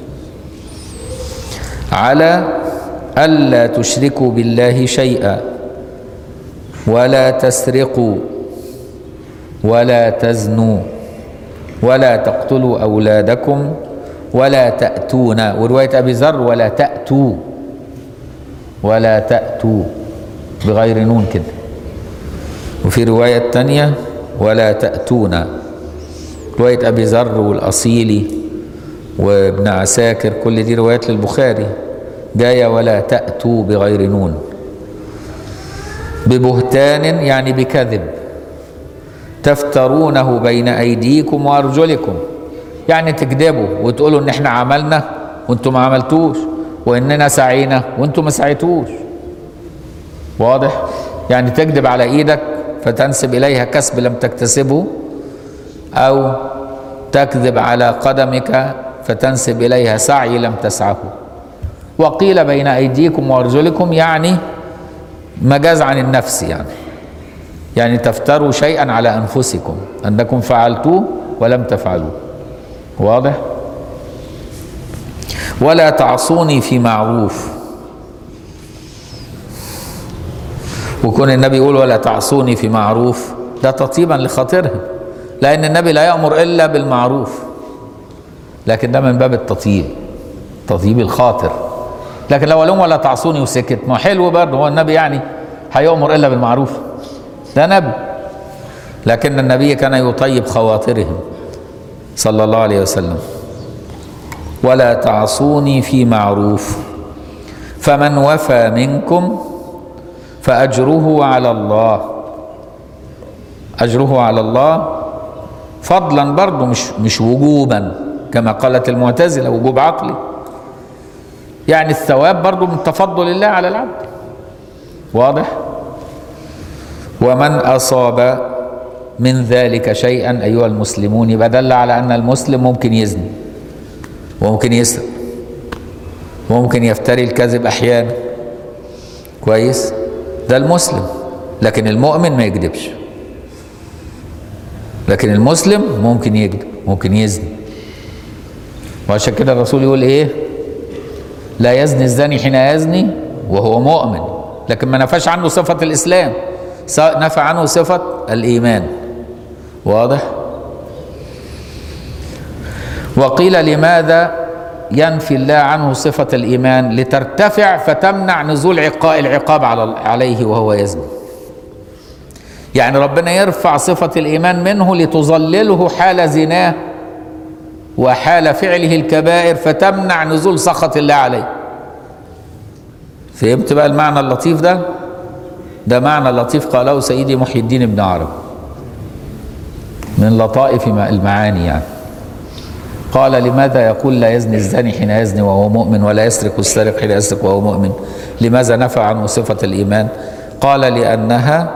على ألا تشركوا بالله شيئا ولا تسرقوا ولا تزنوا ولا تقتلوا أولادكم ولا تأتون ورواية أبي ذر ولا تأتوا ولا تأتوا بغير نون كده وفي رواية تانية ولا تأتون رواية أبي ذر والأصيلي وابن عساكر كل دي روايات للبخاري جاية ولا تأتوا بغير نون ببهتان يعني بكذب تفترونه بين أيديكم وأرجلكم يعني تكذبوا وتقولوا إن إحنا عملنا وأنتم ما عملتوش وإننا سعينا وأنتم ما سعيتوش واضح يعني تكذب على إيدك فتنسب إليها كسب لم تكتسبه أو تكذب على قدمك فتنسب إليها سعي لم تسعه وقيل بين أيديكم وأرجلكم يعني مجاز عن النفس يعني يعني تفتروا شيئا على أنفسكم أنكم فعلتوه ولم تفعلوه واضح ولا تعصوني في معروف وكون النبي يقول ولا تعصوني في معروف ده تطيبا لخاطرهم لأن النبي لا يأمر إلا بالمعروف لكن ده من باب التطيب تطيب الخاطر لكن لو لهم ولا تعصوني وسكت ما حلو برضه هو النبي يعني هيأمر إلا بالمعروف ده نبي لكن النبي كان يطيب خواطرهم صلى الله عليه وسلم ولا تعصوني في معروف فمن وفى منكم فأجره على الله أجره على الله فضلا برضه مش مش وجوبا كما قالت المعتزلة وجوب عقلي يعني الثواب برضه من تفضل الله على العبد واضح ومن أصاب من ذلك شيئا أيها المسلمون يبقى دل على أن المسلم ممكن يزني وممكن يسرق وممكن يفتري الكذب أحيانا كويس ده المسلم لكن المؤمن ما يكذبش لكن المسلم ممكن يكذب ممكن يزني وعشان كده الرسول يقول ايه لا يزني الزاني حين يزني وهو مؤمن لكن ما نفاش عنه صفة الإسلام نفى عنه صفة الإيمان واضح وقيل لماذا ينفي الله عنه صفة الإيمان لترتفع فتمنع نزول عقاء العقاب على عليه وهو يزني يعني ربنا يرفع صفة الإيمان منه لتظلله حال زناه وحال فعله الكبائر فتمنع نزول سخط الله عليه فهمت بقى المعنى اللطيف ده ده معنى لطيف قاله سيدي محي الدين بن عرب من لطائف المعاني يعني قال لماذا يقول لا يزني الزاني حين يزني وهو مؤمن ولا يسرق السارق حين يسرق وهو مؤمن لماذا نفى عنه صفة الإيمان قال لأنها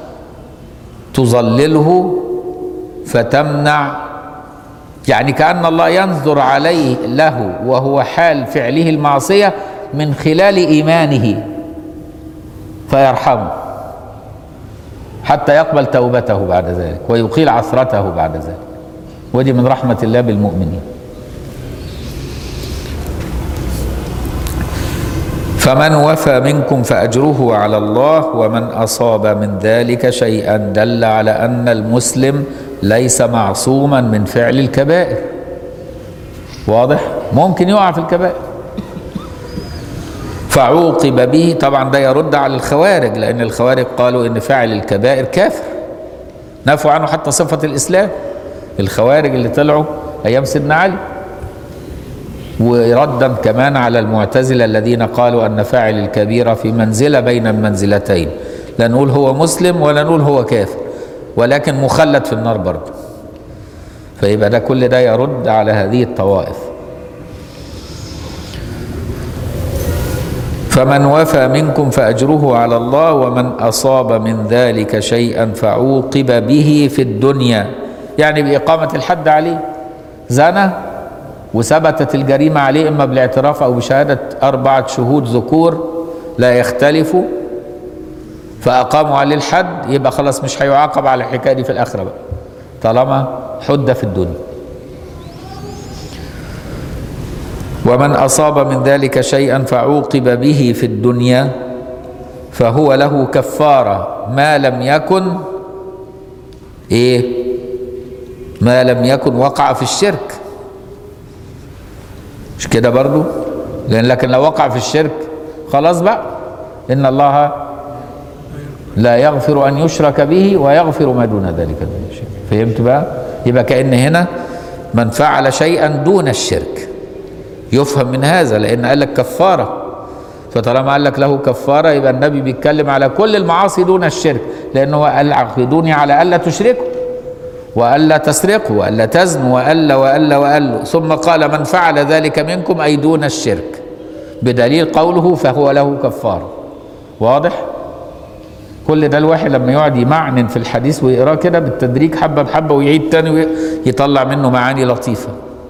تظلله فتمنع يعني كأن الله ينظر عليه له وهو حال فعله المعصية من خلال إيمانه فيرحمه حتى يقبل توبته بعد ذلك ويقيل عثرته بعد ذلك ودي من رحمة الله بالمؤمنين فمن وفى منكم فأجره على الله ومن أصاب من ذلك شيئا دل على أن المسلم ليس معصوما من فعل الكبائر واضح ممكن يقع في الكبائر فعوقب به طبعا ده يرد على الخوارج لأن الخوارج قالوا إن فاعل الكبائر كافر نفوا عنه حتى صفة الإسلام الخوارج اللي طلعوا أيام سيدنا علي وردا كمان على المعتزلة الذين قالوا أن فاعل الكبيرة في منزلة بين المنزلتين لا نقول هو مسلم ولا نقول هو كافر ولكن مخلد في النار برضه فيبقى ده كل ده يرد على هذه الطوائف فمن وفى منكم فأجره على الله ومن أصاب من ذلك شيئا فعوقب به في الدنيا يعني بإقامة الحد عليه زنى وثبتت الجريمة عليه إما بالاعتراف أو بشهادة أربعة شهود ذكور لا يختلفوا فأقاموا عليه الحد يبقى خلاص مش هيعاقب على الحكاية دي في الآخرة بقى طالما حد في الدنيا ومن أصاب من ذلك شيئا فعوقب به في الدنيا فهو له كفارة ما لم يكن إيه ما لم يكن وقع في الشرك مش كده برضو لأن لكن لو وقع في الشرك خلاص بقى إن الله لا يغفر أن يشرك به ويغفر ما دون ذلك من الشرك فهمت بقى يبقى كأن هنا من فعل شيئا دون الشرك يفهم من هذا لأن قال لك كفارة فطالما قال لك له كفارة يبقى النبي بيتكلم على كل المعاصي دون الشرك لأنه قال عقدوني على ألا تشركوا وألا تسرقوا وألا تزنوا وألا وألا وألا ثم قال من فعل ذلك منكم أي دون الشرك بدليل قوله فهو له كفارة واضح؟ كل ده الواحد لما يقعد يمعنن في الحديث ويقراه كده بالتدريج حبه بحبه ويعيد تاني ويطلع منه معاني لطيفه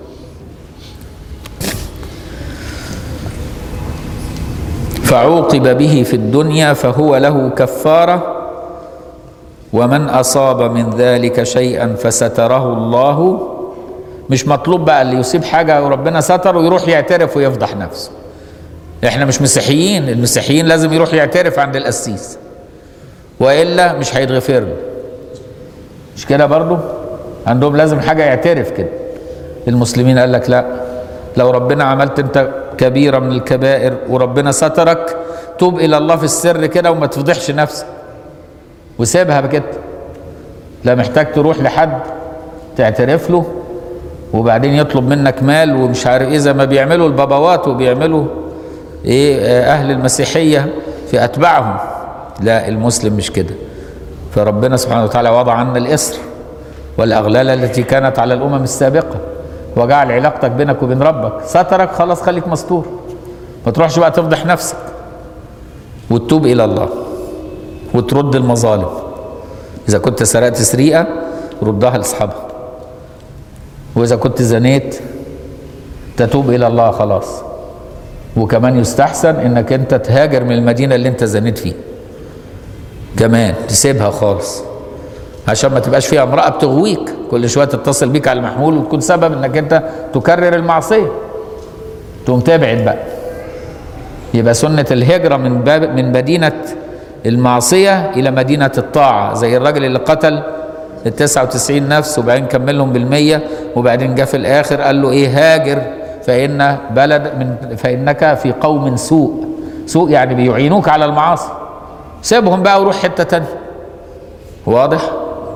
فعوقب به في الدنيا فهو له كفاره ومن اصاب من ذلك شيئا فستره الله مش مطلوب بقى اللي يصيب حاجه وربنا ستر ويروح يعترف ويفضح نفسه احنا مش مسيحيين المسيحيين لازم يروح يعترف عند القسيس والا مش هيتغفر له مش كده برضو عندهم لازم حاجه يعترف كده المسلمين قال لك لا لو ربنا عملت انت كبيره من الكبائر وربنا سترك توب الى الله في السر كده وما تفضحش نفسك وسيبها بكده لا محتاج تروح لحد تعترف له وبعدين يطلب منك مال ومش عارف ايه زي ما بيعملوا البابوات وبيعملوا ايه اهل المسيحيه في اتباعهم لا المسلم مش كده فربنا سبحانه وتعالى وضع عنا الإسر والأغلال التي كانت على الأمم السابقة وجعل علاقتك بينك وبين ربك سترك خلاص خليك مستور ما تروحش بقى تفضح نفسك وتتوب إلى الله وترد المظالم إذا كنت سرقت سرقة ردها لأصحابها وإذا كنت زنيت تتوب إلى الله خلاص وكمان يستحسن إنك أنت تهاجر من المدينة اللي أنت زنيت فيها كمان تسيبها خالص عشان ما تبقاش فيها امرأة بتغويك كل شوية تتصل بيك على المحمول وتكون سبب انك انت تكرر المعصية تقوم تبعد بقى يبقى سنة الهجرة من باب من مدينة المعصية إلى مدينة الطاعة زي الراجل اللي قتل ال 99 نفس وبعدين كملهم بالمية وبعدين جه في الآخر قال له إيه هاجر فإن بلد من فإنك في قوم سوء سوء يعني بيعينوك على المعاصي سيبهم بقى وروح حته تانية واضح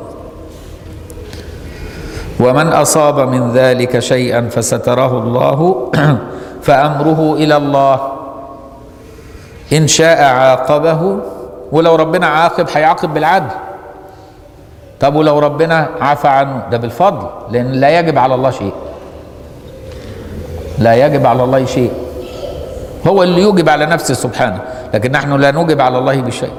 ومن اصاب من ذلك شيئا فستره الله فامره الى الله ان شاء عاقبه ولو ربنا عاقب هيعاقب بالعدل طب ولو ربنا عفى عنه ده بالفضل لان لا يجب على الله شيء لا يجب على الله شيء هو اللي يوجب على نفسه سبحانه لكن نحن لا نوجب على الله بشيء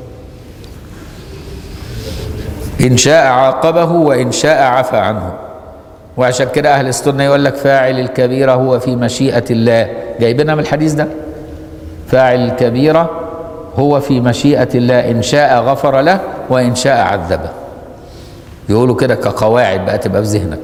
إن شاء عاقبه وإن شاء عفى عنه وعشان كده أهل السنة يقول لك فاعل الكبيرة هو في مشيئة الله جايبينها من الحديث ده فاعل الكبيرة هو في مشيئة الله إن شاء غفر له وإن شاء عذبه يقولوا كده كقواعد بقى تبقى في ذهنك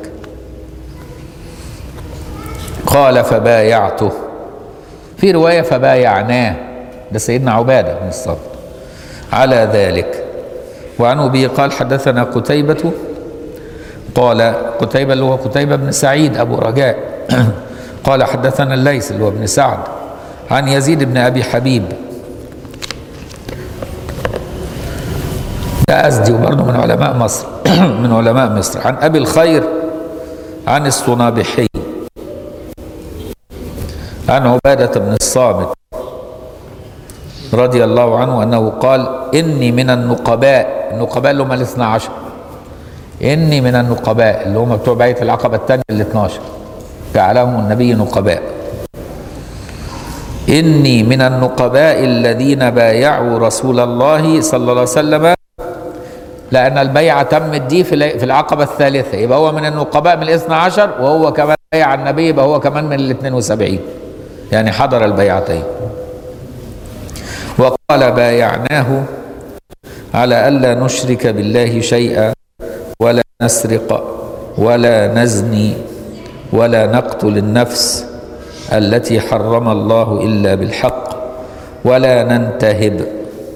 قال فبايعته في رواية فبايعناه ده سيدنا عبادة بن الصامت على ذلك وعن أبي قال حدثنا قتيبة قال قتيبة اللي هو قتيبة بن سعيد أبو رجاء قال حدثنا الليث اللي هو ابن سعد عن يزيد بن أبي حبيب ده أزدي وبرضه من علماء مصر من علماء مصر عن أبي الخير عن الصنابحي عن عبادة بن الصامت رضي الله عنه أنه قال إني من النقباء النقباء اللي هم الاثنى عشر إني من النقباء اللي هم بتوع بيت العقبة الثانية ال 12 جعلهم النبي نقباء إني من النقباء الذين بايعوا رسول الله صلى الله عليه وسلم لأن البيعة تمت دي في في العقبة الثالثة يبقى هو من النقباء من الاثنى عشر وهو كمان بايع النبي يبقى هو كمان من الاثنين وسبعين يعني حضر البيعتين وقال بايعناه على ألا نشرك بالله شيئا ولا نسرق ولا نزني ولا نقتل النفس التي حرم الله الا بالحق ولا ننتهب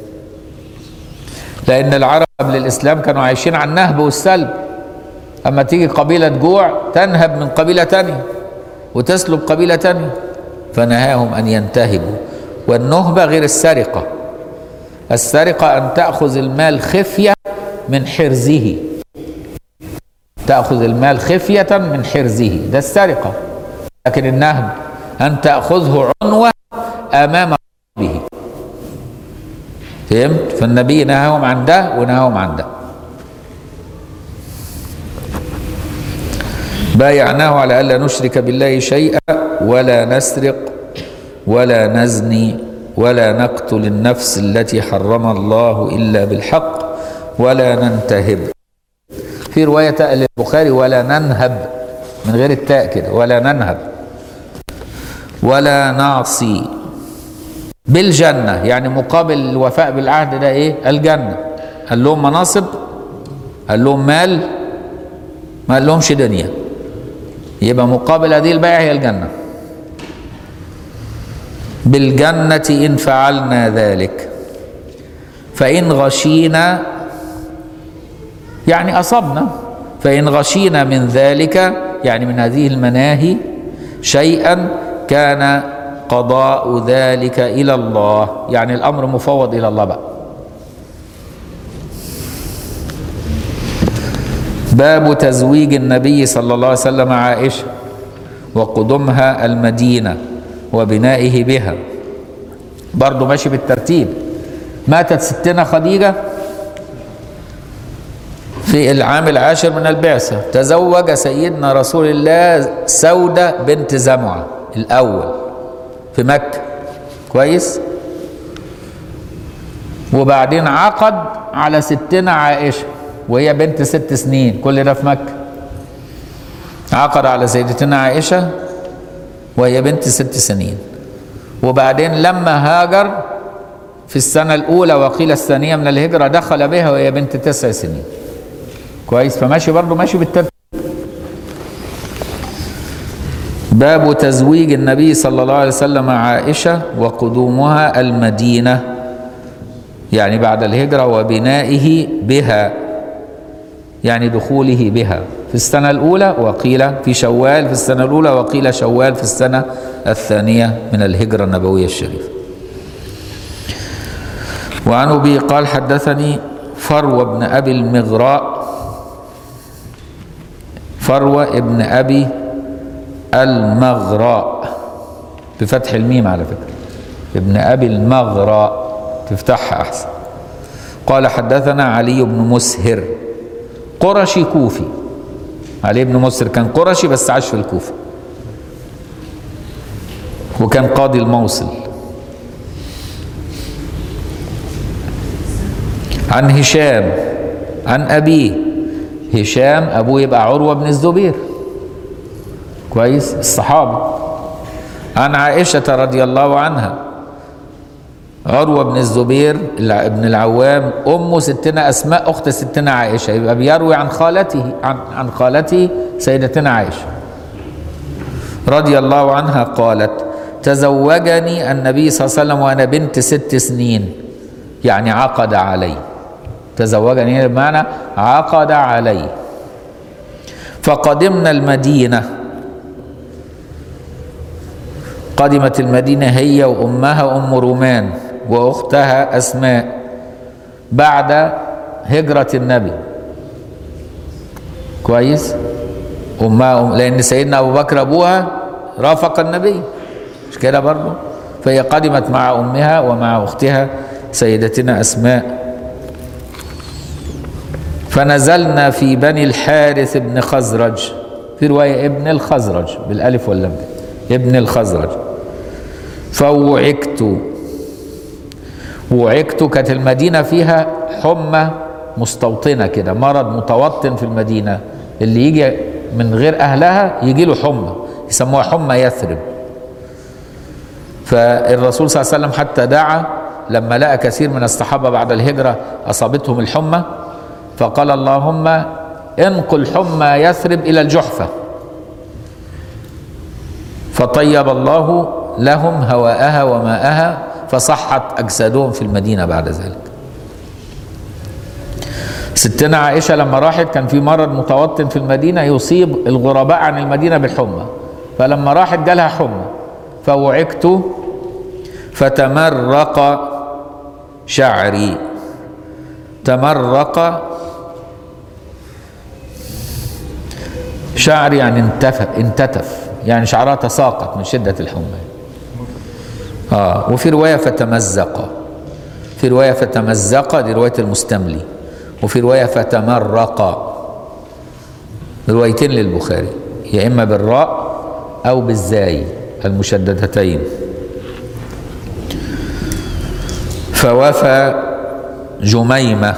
لان العرب قبل الاسلام كانوا عايشين على النهب والسلب اما تيجي قبيله جوع تنهب من قبيله تانية وتسلب قبيله تانية فنهاهم ان ينتهبوا والنهبه غير السرقه السرقه ان تاخذ المال خفيه من حرزه تأخذ المال خفية من حرزه ده السرقة لكن النهب أن تأخذه عنوة أمام به فهمت فالنبي نهاهم عن ده ونهاهم عن ده بايعناه على ألا نشرك بالله شيئا ولا نسرق ولا نزني ولا نقتل النفس التي حرم الله إلا بالحق ولا ننتهب في رواية للبخاري ولا ننهب من غير التاء كده ولا ننهب ولا نعصي بالجنة يعني مقابل الوفاء بالعهد ده ايه الجنة قال لهم مناصب قال لهم مال ما قال لهمش دنيا يبقى مقابل هذه البيع هي الجنة بالجنة إن فعلنا ذلك فإن غشينا يعني أصبنا فإن غشينا من ذلك يعني من هذه المناهي شيئا كان قضاء ذلك إلى الله يعني الأمر مفوض إلى الله بقى باب تزويج النبي صلى الله عليه وسلم عائشة وقدومها المدينة وبنائه بها برضه ماشي بالترتيب ماتت ستنا خديجة في العام العاشر من البعثة تزوج سيدنا رسول الله سودة بنت زمعة الأول في مكة كويس وبعدين عقد على ستنا عائشة وهي بنت ست سنين كل ده في مكة عقد على سيدتنا عائشة وهي بنت ست سنين وبعدين لما هاجر في السنة الأولى وقيل الثانية من الهجرة دخل بها وهي بنت تسع سنين كويس فماشي برضه ماشي بالترتيب باب تزويج النبي صلى الله عليه وسلم عائشة وقدومها المدينة يعني بعد الهجرة وبنائه بها يعني دخوله بها في السنة الأولى وقيل في شوال في السنة الأولى وقيل شوال في السنة الثانية من الهجرة النبوية الشريفة وعن أبي قال حدثني فروة بن أبي المغراء فروة ابن أبي المغراء بفتح الميم على فكرة ابن أبي المغراء تفتحها أحسن قال حدثنا علي بن مسهر قرشي كوفي علي بن مسهر كان قرشي بس عاش في الكوفة وكان قاضي الموصل عن هشام عن أبيه هشام أبوه يبقى عروة بن الزبير كويس الصحابي عن عائشة رضي الله عنها عروة بن الزبير ابن العوام أم ستنا أسماء أخت ستنا عائشة يبقى بيروي عن خالته عن, عن خالته سيدتنا عائشة رضي الله عنها قالت تزوجني النبي صلى الله عليه وسلم وأنا بنت ست سنين يعني عقد علي تزوجني بمعنى عقد علي فقدمنا المدينه قدمت المدينة هي وأمها أم رومان وأختها أسماء بعد هجرة النبي كويس أمها أم لأن سيدنا أبو بكر أبوها رافق النبي مش كده برضه فهي قدمت مع أمها ومع أختها سيدتنا أسماء فنزلنا في بني الحارث بن خزرج في رواية ابن الخزرج بالألف واللام ابن الخزرج فوعكت وعكت كانت المدينة فيها حمى مستوطنة كده مرض متوطن في المدينة اللي يجي من غير أهلها يجي له حمى يسموها حمى يثرب فالرسول صلى الله عليه وسلم حتى دعا لما لقى كثير من الصحابة بعد الهجرة أصابتهم الحمى فقال اللهم انقل حمى يثرب إلى الجحفة فطيب الله لهم هواءها وماءها فصحت أجسادهم في المدينة بعد ذلك ستنا عائشة لما راحت كان في مرض متوطن في المدينة يصيب الغرباء عن المدينة بالحمى فلما راحت جالها حمى فوعكت فتمرق شعري تمرق شعري يعني انتف انتتف يعني شعرها تساقط من شدة الحمى اه وفي رواية فتمزق في رواية فتمزق دي رواية المستملي وفي رواية فتمرق روايتين للبخاري يا إما بالراء أو بالزاي المشددتين فوفى جميمة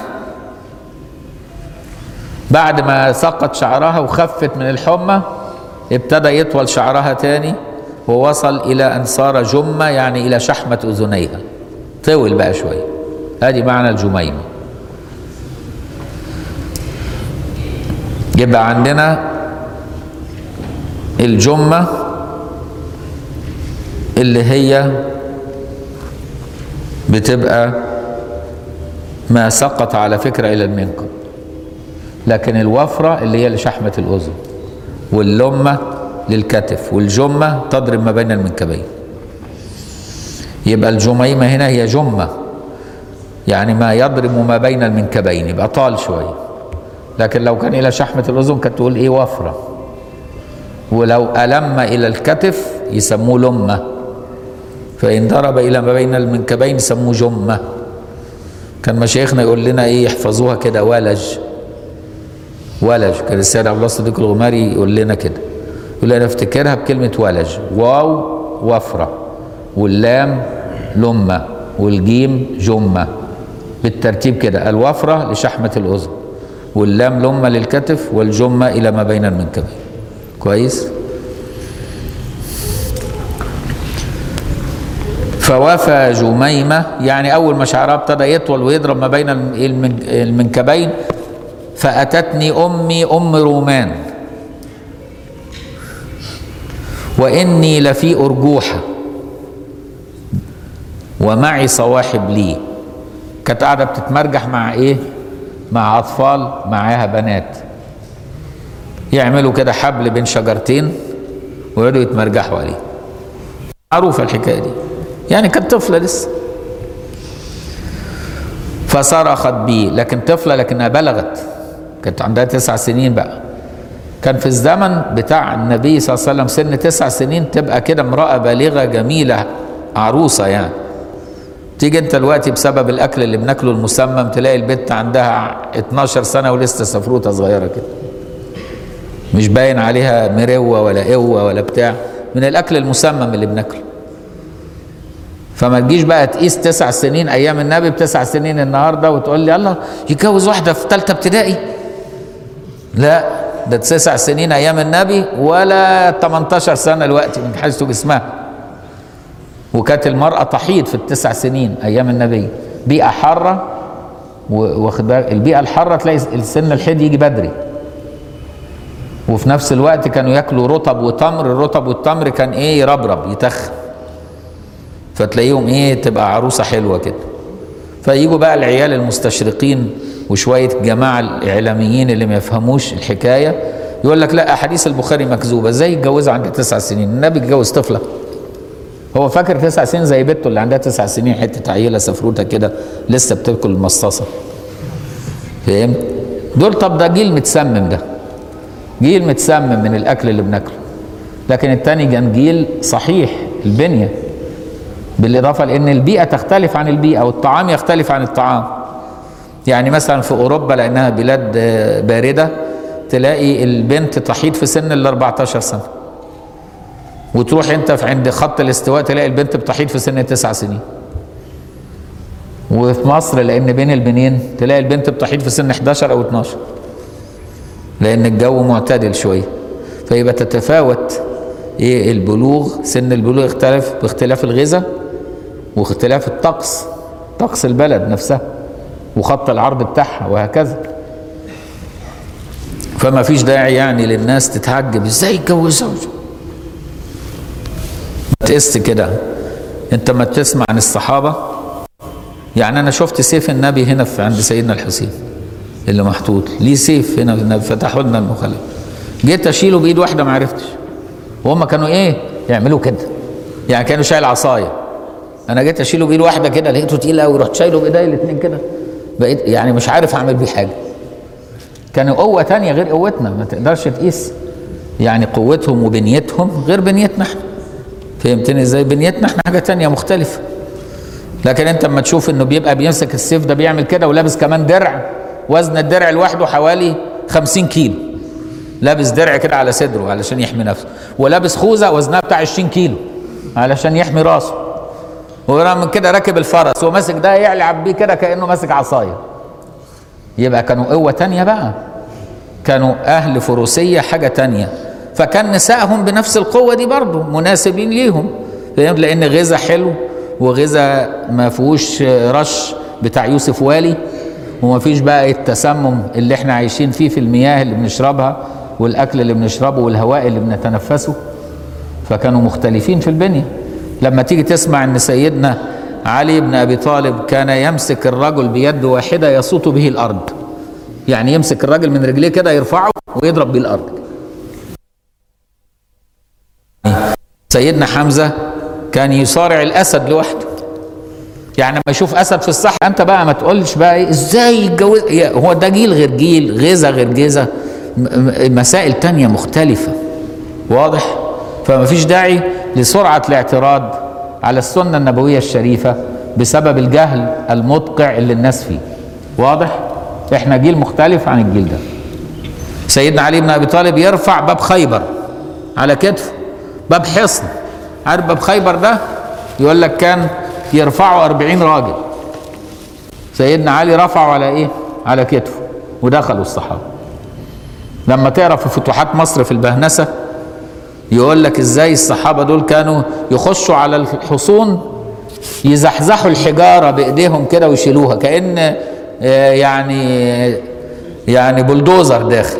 بعد ما سقط شعرها وخفت من الحمى ابتدى يطول شعرها تاني ووصل إلى أن صار جمة يعني إلى شحمة أذنيها طول بقى شوية هذه معنى الجميمة يبقى عندنا الجمة اللي هي بتبقى ما سقط على فكرة إلى المنكب لكن الوفرة اللي هي لشحمة الأذن واللمة للكتف والجمة تضرب ما بين المنكبين يبقى الجميمة هنا هي جمة يعني ما يضرب ما بين المنكبين يبقى طال شوية لكن لو كان إلى شحمة الأذن كانت تقول إيه وفرة ولو ألم إلى الكتف يسموه لمة فإن ضرب إلى ما بين المنكبين يسموه جمة كان مشايخنا يقول لنا إيه يحفظوها كده ولج ولج كان السيد عبد الله الصديق الغماري يقول لنا كده يقول لنا افتكرها بكلمة ولج واو وفرة واللام لمة والجيم جمة بالترتيب كده الوفرة لشحمة الأذن واللام لمة للكتف والجمة إلى ما بين المنكبين كويس فوفى جميمة يعني أول ما شعرها ابتدى يطول ويضرب ما بين المن- المنكبين فأتتني أمي أم رومان وإني لفي أرجوحة ومعي صواحب لي كانت قاعدة بتتمرجح مع إيه؟ مع أطفال معاها بنات يعملوا كده حبل بين شجرتين ويقعدوا يتمرجحوا عليه معروفة الحكاية دي يعني كانت طفلة لسه فصرخت بي لكن طفلة لكنها بلغت كانت عندها تسع سنين بقى كان في الزمن بتاع النبي صلى الله عليه وسلم سن تسع سنين تبقى كده امرأة بالغة جميلة عروسة يعني تيجي انت دلوقتي بسبب الاكل اللي بناكله المسمم تلاقي البت عندها 12 سنة ولسه سفروتة صغيرة كده مش باين عليها مروة ولا قوة ولا بتاع من الاكل المسمم اللي بناكله فما تجيش بقى تقيس تسع سنين ايام النبي بتسع سنين النهارده وتقول لي الله يتجوز واحده في ثالثه ابتدائي لا ده تسع سنين ايام النبي ولا 18 سنه دلوقتي من حيث جسمها وكانت المراه تحيض في التسع سنين ايام النبي بيئه حاره و- واخد بالك البيئه الحاره تلاقي السن الحيض يجي بدري وفي نفس الوقت كانوا ياكلوا رطب وتمر الرطب والتمر كان ايه يربرب يتخن فتلاقيهم ايه تبقى عروسه حلوه كده فيجوا بقى العيال المستشرقين وشويه جماعه الاعلاميين اللي ما يفهموش الحكايه يقول لك لا احاديث البخاري مكذوبه ازاي يتجوزها عند تسع سنين النبي اتجوز طفله هو فاكر تسع سنين زي بنته اللي عندها تسع سنين حته عيله سفروته كده لسه بتاكل المصاصه فهمت دول طب ده جيل متسمم ده جيل متسمم من الاكل اللي بناكله لكن التاني كان جيل صحيح البنيه بالاضافه لان البيئه تختلف عن البيئه والطعام يختلف عن الطعام يعني مثلا في اوروبا لانها بلاد آه، بارده تلاقي البنت تحيض في سن ال 14 سنه وتروح انت في عند خط الاستواء تلاقي البنت بتحيض في سن تسع سنين وفي مصر لان بين البنين تلاقي البنت بتحيض في سن 11 او 12 لان الجو معتدل شويه فيبقى تتفاوت ايه البلوغ سن البلوغ يختلف باختلاف الغذاء واختلاف الطقس طقس البلد نفسها وخط العرض بتاعها وهكذا فما فيش داعي يعني للناس تتعجب ازاي يتجوزوا تقس كده انت ما تسمع عن الصحابه يعني انا شفت سيف النبي هنا في عند سيدنا الحسين اللي محطوط ليه سيف هنا في النبي فتحوا لنا المخلف جيت اشيله بايد واحده ما عرفتش وهم كانوا ايه يعملوا كده يعني كانوا شايل عصايه انا جيت اشيله بايد واحده كده لقيته تقيل قوي رحت شايله بايدي الاثنين كده بقيت يعني مش عارف اعمل بيه حاجه كانوا قوه تانية غير قوتنا ما تقدرش تقيس يعني قوتهم وبنيتهم غير بنيتنا احنا فهمتني ازاي بنيتنا احنا حاجه تانية مختلفه لكن انت اما تشوف انه بيبقى بيمسك السيف ده بيعمل كده ولابس كمان درع وزن الدرع لوحده حوالي 50 كيلو لابس درع كده على صدره علشان يحمي نفسه ولابس خوذه وزنها بتاع 20 كيلو علشان يحمي راسه ورغم من كده راكب الفرس وماسك ده يلعب بيه كده كانه ماسك عصايه يبقى كانوا قوه تانية بقى كانوا اهل فروسيه حاجه تانية فكان نسائهم بنفس القوه دي برضه مناسبين ليهم فهمت لان غذاء حلو وغذاء ما فيهوش رش بتاع يوسف والي وما فيش بقى التسمم اللي احنا عايشين فيه في المياه اللي بنشربها والاكل اللي بنشربه والهواء اللي بنتنفسه فكانوا مختلفين في البنيه لما تيجي تسمع ان سيدنا علي بن ابي طالب كان يمسك الرجل بيد واحده يصوت به الارض يعني يمسك الراجل من رجليه كده يرفعه ويضرب بيه الارض سيدنا حمزه كان يصارع الاسد لوحده يعني لما يشوف اسد في الصحراء انت بقى ما تقولش بقى ايه ازاي يتجوز يا- هو ده جيل غير جيل غذا غير غذا م- م- مسائل تانية مختلفة واضح فما فيش داعي لسرعة الاعتراض على السنة النبوية الشريفة بسبب الجهل المدقع اللي الناس فيه واضح احنا جيل مختلف عن الجيل ده سيدنا علي بن ابي طالب يرفع باب خيبر على كتفه باب حصن عارف باب خيبر ده يقول لك كان يرفعه أربعين راجل سيدنا علي رفعه على ايه على كتفه ودخلوا الصحابه لما تقرا في فتوحات مصر في البهنسه يقول لك ازاي الصحابه دول كانوا يخشوا على الحصون يزحزحوا الحجاره بايديهم كده ويشيلوها كان آه، يعني يعني بلدوزر داخل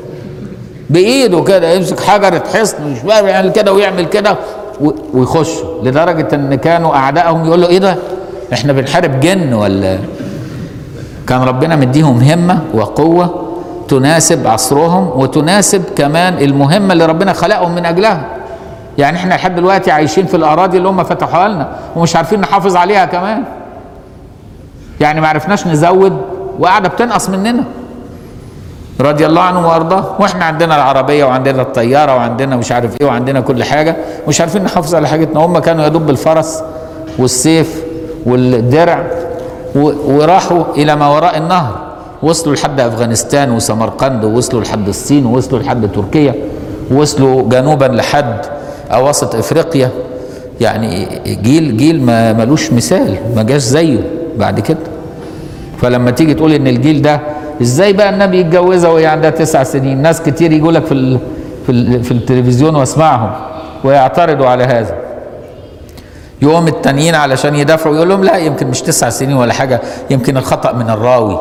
بايده كده يمسك حجره حصن مش بقى يعمل كده ويعمل كده و- ويخشوا لدرجه ان كانوا اعدائهم يقولوا ايه ده احنا بنحارب جن ولا كان ربنا مديهم همه وقوه تناسب عصرهم وتناسب كمان المهمه اللي ربنا خلقهم من اجلها يعني احنا لحد دلوقتي عايشين في الاراضي اللي هم فتحوها لنا ومش عارفين نحافظ عليها كمان يعني ما عرفناش نزود وقاعده بتنقص مننا رضي الله عنه وارضاه واحنا عندنا العربيه وعندنا الطياره وعندنا مش عارف ايه وعندنا كل حاجه مش عارفين نحافظ على حاجتنا هم كانوا يدب الفرس والسيف والدرع و- وراحوا الى ما وراء النهر وصلوا لحد افغانستان وسمرقند ووصلوا لحد الصين ووصلوا لحد تركيا ووصلوا جنوبا لحد اواسط افريقيا يعني جيل جيل ما ملوش مثال ما جاش زيه بعد كده فلما تيجي تقول ان الجيل ده ازاي بقى النبي يتجوزها وهي عندها تسع سنين ناس كتير يجوا لك في ال في, ال في التلفزيون واسمعهم ويعترضوا على هذا يقوم التانيين علشان يدافعوا يقول لهم لا يمكن مش تسع سنين ولا حاجه يمكن الخطا من الراوي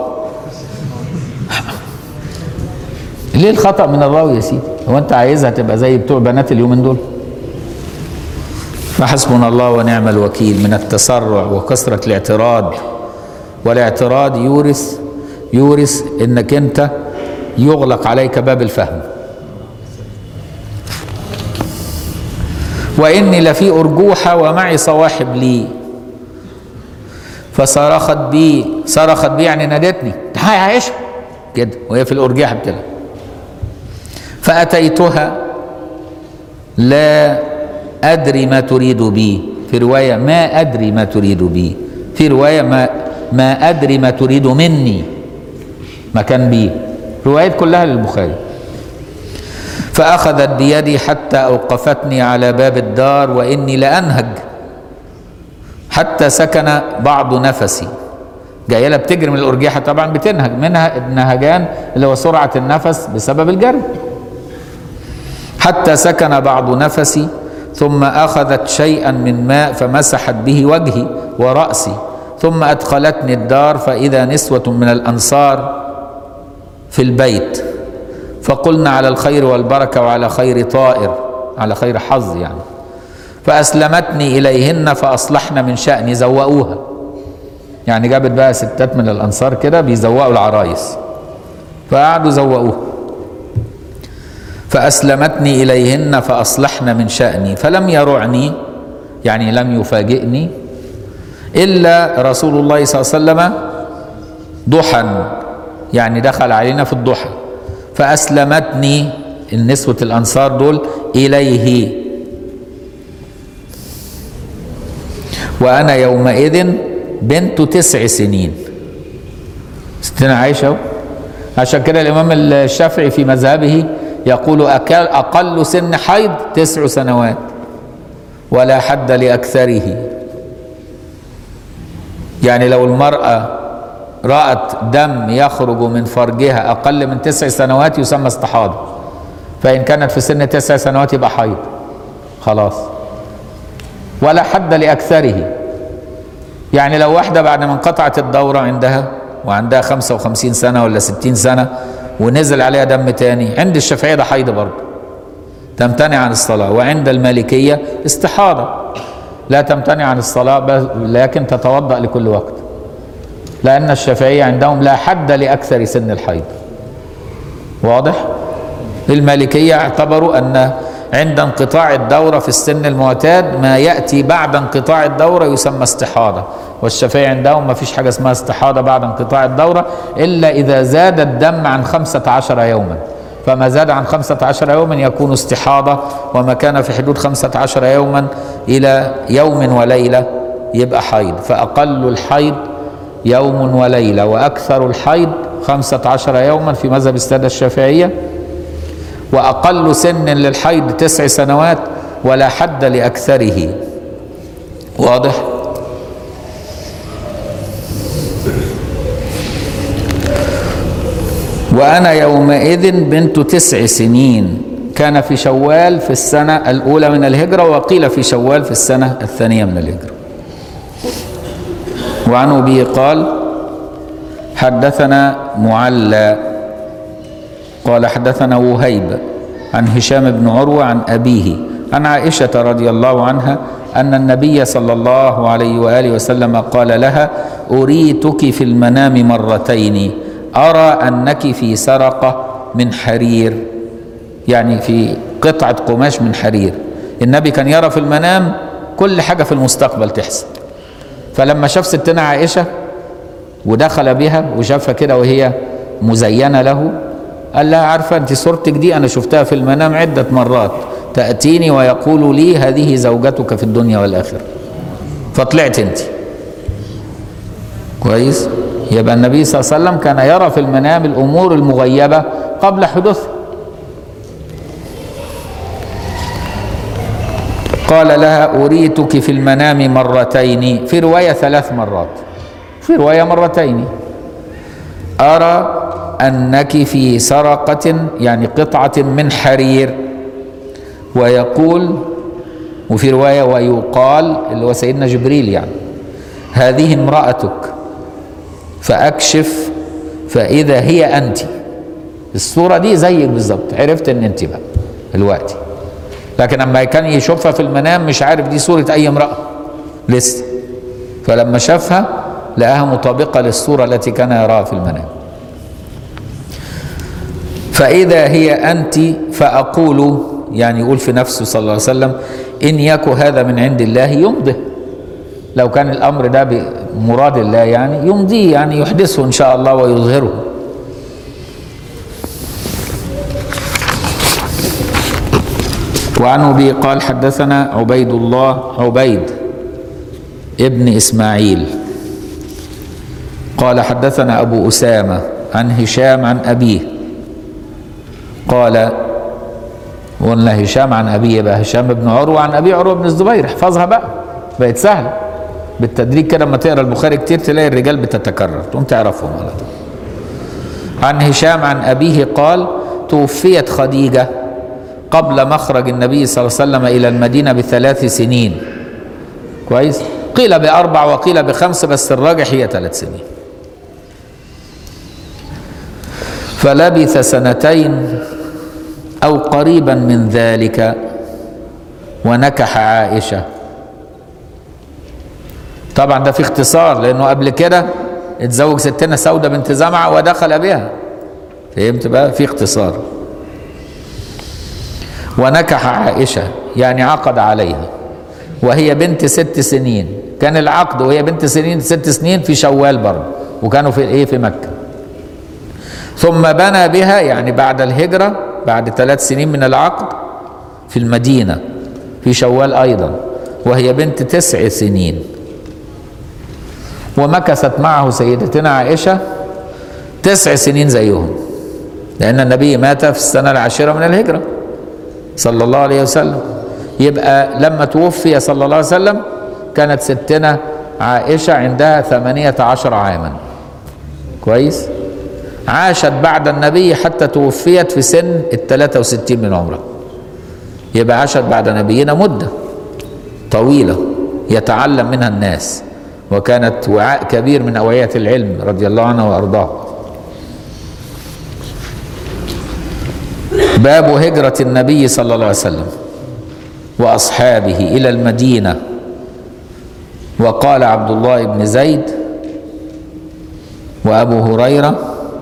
ليه الخطا من الراوي يا سيدي هو انت عايزها تبقى زي بتوع بنات اليومين دول فحسبنا الله ونعم الوكيل من التسرع وكثره الاعتراض والاعتراض يورث يورث انك انت يغلق عليك باب الفهم واني لفي ارجوحه ومعي صواحب لي فصرخت بي صرخت بي يعني نادتني تعالى يا عائشه كده وهي في الارجحه بتلعب فاتيتها لا ادري ما تريد بي في روايه ما ادري ما تريد بي في روايه ما ما ادري ما تريد مني مكان بي روايات كلها للبخاري فأخذت بيدي حتى أوقفتني على باب الدار وإني لأنهج حتى سكن بعض نفسي جايه لها بتجري من الأرجحة طبعا بتنهج منها النهجان اللي هو سرعة النفس بسبب الجري حتى سكن بعض نفسي ثم أخذت شيئا من ماء فمسحت به وجهي ورأسي ثم أدخلتني الدار فإذا نسوة من الأنصار في البيت فقلنا على الخير والبركة وعلى خير طائر على خير حظ يعني فأسلمتني إليهن فأصلحن من شأني زوقوها يعني جابت بقى ستات من الأنصار كده بيزوقوا العرايس فقعدوا زوقوها فأسلمتني إليهن فأصلحن من شأني فلم يرعني يعني لم يفاجئني إلا رسول الله صلى الله عليه وسلم ضحى يعني دخل علينا في الضحى فأسلمتني النسوة الأنصار دول إليه وأنا يومئذ بنت تسع سنين ستنا عايشة أهو. عشان كده الإمام الشافعي في مذهبه يقول أكل- أقل سن حيض تسع سنوات ولا حد لأكثره يعني لو المرأة رأت دم يخرج من فرجها أقل من تسع سنوات يسمى استحاضة فإن كانت في سن تسع سنوات يبقى حيض خلاص ولا حد لأكثره يعني لو واحدة بعد ما انقطعت الدورة عندها وعندها 55 سنة ولا 60 سنة ونزل عليها دم تاني عند الشافعية ده حيض برضه تمتنع عن الصلاة وعند المالكية استحاضة لا تمتنع عن الصلاة بل- لكن تتوضأ لكل وقت لأن الشافعية عندهم لا حد لأكثر سن الحيض واضح؟ المالكية اعتبروا أن عند انقطاع الدورة في السن المعتاد ما يأتي بعد انقطاع الدورة يسمى استحاضة والشافعي عندهم ما فيش حاجة اسمها استحاضة بعد انقطاع الدورة إلا إذا زاد الدم عن خمسة عشر يوما فما زاد عن خمسة عشر يوما يكون استحاضة وما كان في حدود خمسة عشر يوما إلى يوم وليلة يبقى حيض فأقل الحيض يوم وليلة وأكثر الحيض خمسة عشر يوما في مذهب السادة الشافعية وأقل سن للحيض تسع سنوات ولا حد لأكثره واضح؟ وأنا يومئذ بنت تسع سنين كان في شوال في السنة الأولى من الهجرة وقيل في شوال في السنة الثانية من الهجرة وعن أبي قال حدثنا معلى قال حدثنا وهيب عن هشام بن عروة عن أبيه عن عائشة رضي الله عنها أن النبي صلى الله عليه وآله وسلم قال لها أريتك في المنام مرتين أرى أنك في سرقة من حرير يعني في قطعة قماش من حرير النبي كان يرى في المنام كل حاجة في المستقبل تحصل فلما شاف ستنا عائشة ودخل بها وشافها كده وهي مزينة له قال لها عارفة انت صورتك دي انا شفتها في المنام عدة مرات تأتيني ويقول لي هذه زوجتك في الدنيا والآخرة فطلعت انت كويس يبقى النبي صلى الله عليه وسلم كان يرى في المنام الأمور المغيبة قبل حدوثها قال لها أريتك في المنام مرتين في رواية ثلاث مرات في رواية مرتين أرى أنك في سرقة يعني قطعة من حرير ويقول وفي رواية ويقال اللي هو سيدنا جبريل يعني هذه امرأتك فأكشف فإذا هي أنت الصورة دي زيك بالظبط عرفت ان انت بقى دلوقتي لكن لما كان يشوفها في المنام مش عارف دي صورة أي امرأة لسه فلما شافها لقاها مطابقة للصورة التي كان يراها في المنام فإذا هي أنت فأقول يعني يقول في نفسه صلى الله عليه وسلم إن يك هذا من عند الله يمضه لو كان الأمر ده بمراد الله يعني يمضيه يعني يحدثه إن شاء الله ويظهره وعن أبي قال حدثنا عبيد الله عبيد ابن إسماعيل قال حدثنا أبو أسامة عن هشام عن أبيه قال قلنا هشام عن أبيه يبقى هشام بن عروة عن أبيه عروة بن الزبير احفظها بقى بقت سهلة بالتدريج كده لما تقرا البخاري كتير تلاقي الرجال بتتكرر تقوم تعرفهم على طول عن هشام عن أبيه قال توفيت خديجة قبل مخرج النبي صلى الله عليه وسلم إلى المدينة بثلاث سنين كويس قيل بأربع وقيل بخمس بس الراجح هي ثلاث سنين فلبث سنتين أو قريبا من ذلك ونكح عائشة طبعا ده في اختصار لأنه قبل كده اتزوج ستنا سودة بنت زمعة ودخل بها فهمت بقى في اختصار ونكح عائشة يعني عقد عليها وهي بنت ست سنين كان العقد وهي بنت سنين ست سنين في شوال برضه وكانوا في ايه في مكة ثم بنى بها يعني بعد الهجرة بعد ثلاث سنين من العقد في المدينة في شوال أيضا وهي بنت تسع سنين ومكثت معه سيدتنا عائشة تسع سنين زيهم لأن النبي مات في السنة العاشرة من الهجرة صلى الله عليه وسلم يبقى لما توفي صلى الله عليه وسلم كانت ستنا عائشة عندها ثمانية عشر عاما كويس عاشت بعد النبي حتى توفيت في سن الثلاثة وستين من عمرها يبقى عاشت بعد نبينا مدة طويلة يتعلم منها الناس وكانت وعاء كبير من أوعية العلم رضي الله عنها وأرضاه باب هجرة النبي صلى الله عليه وسلم وأصحابه إلى المدينة وقال عبد الله بن زيد وأبو هريرة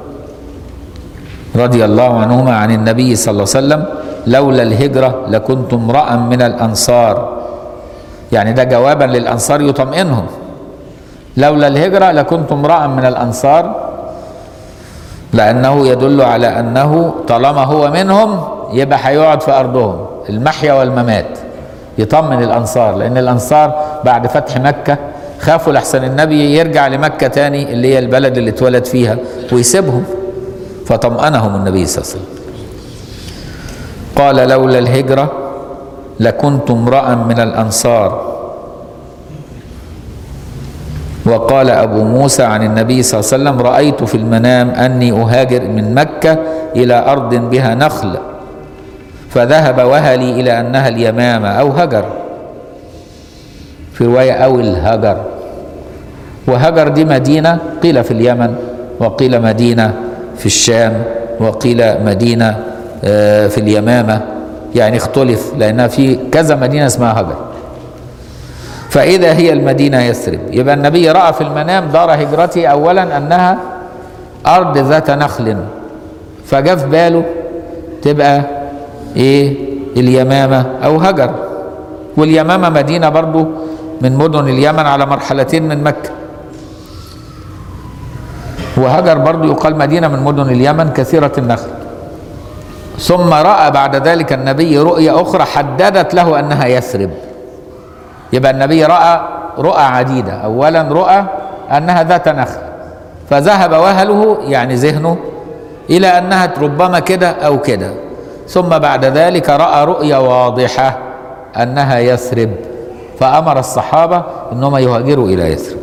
رضي الله عنهما عن النبي صلى الله عليه وسلم لولا الهجرة لكنت امرأ من الأنصار يعني ده جوابا للأنصار يطمئنهم لولا الهجرة لكنت امرأ من الأنصار لأنه يدل على أنه طالما هو منهم يبقى هيقعد في أرضهم المحيا والممات يطمن الأنصار لأن الأنصار بعد فتح مكة خافوا لحسن النبي يرجع لمكة تاني اللي هي البلد اللي اتولد فيها ويسيبهم فطمأنهم النبي صلى الله عليه وسلم قال لولا الهجرة لكنت امرأ من الأنصار وقال أبو موسى عن النبي صلى الله عليه وسلم رأيت في المنام أني أهاجر من مكة إلى أرض بها نخل فذهب وهلي إلى أنها اليمامة أو هجر في رواية أو الهجر وهجر دي مدينة قيل في اليمن وقيل مدينة في الشام وقيل مدينة في اليمامة يعني اختلف لأنها في كذا مدينة اسمها هجر فإذا هي المدينة يثرب يبقى النبي رأى في المنام دار هجرته أولا أنها أرض ذات نخل فجاء في باله تبقى إيه اليمامة أو هجر واليمامة مدينة برضو من مدن اليمن على مرحلتين من مكة وهجر برضو يقال مدينة من مدن اليمن كثيرة النخل ثم رأى بعد ذلك النبي رؤيا أخرى حددت له أنها يثرب يبقى النبي رأى رؤى عديدة أولا رؤى أنها ذات نخل فذهب وهله يعني ذهنه إلى أنها ربما كده أو كده ثم بعد ذلك رأى رؤيا واضحة أنها يثرب فأمر الصحابة أنهم يهاجروا إلى يثرب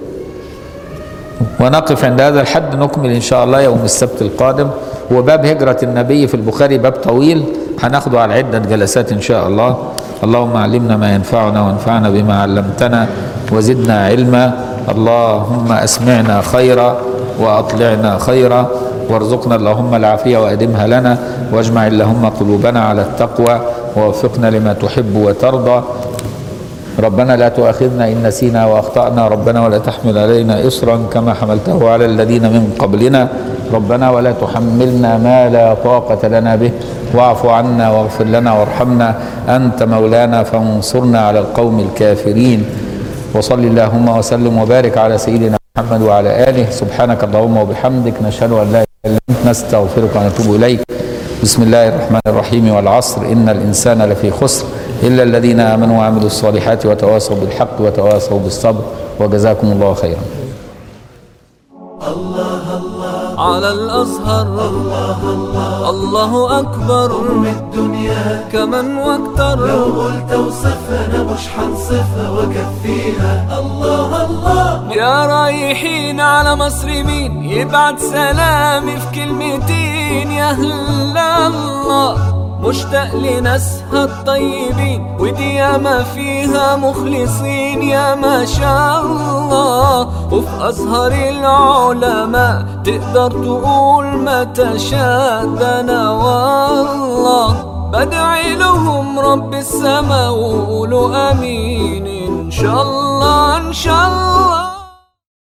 ونقف عند هذا الحد نكمل إن شاء الله يوم السبت القادم وباب هجرة النبي في البخاري باب طويل هناخده على عدة جلسات إن شاء الله اللهم علمنا ما ينفعنا وانفعنا بما علمتنا وزدنا علما اللهم أسمعنا خيرا وأطلعنا خيرا وارزقنا اللهم العافية وأدمها لنا واجمع اللهم قلوبنا على التقوى ووفقنا لما تحب وترضى ربنا لا تؤاخذنا إن نسينا وأخطأنا ربنا ولا تحمل علينا إصرا كما حملته على الذين من قبلنا ربنا ولا تحملنا ما لا طاقة لنا به واعف عنا واغفر لنا وارحمنا أنت مولانا فانصرنا على القوم الكافرين وصل اللهم وسلم وبارك على سيدنا محمد وعلى آله سبحانك اللهم وبحمدك نشهد أن لا إله إلا أنت نستغفرك ونتوب إليك بسم الله الرحمن الرحيم والعصر إن الإنسان لفي خسر إلا الذين آمنوا وعملوا الصالحات وتواصوا بالحق وتواصوا بالصبر وجزاكم الله خيرا الله الله على الأزهر الله الله الله أكبر أم الدنيا كمن واكتر لو قلت اوصفها انا مش حنصفها واكفيها الله الله يا رايحين على مصر مين يبعت سلامي في كلمتين يا أهل الله مشتاق لناسها الطيبين ودي ياما فيها مخلصين يا ما شاء الله وفي أزهر العلماء تقدر تقول ما تشاء ده أنا والله بدعي لهم رب السما وقولوا امين ان شاء الله ان شاء الله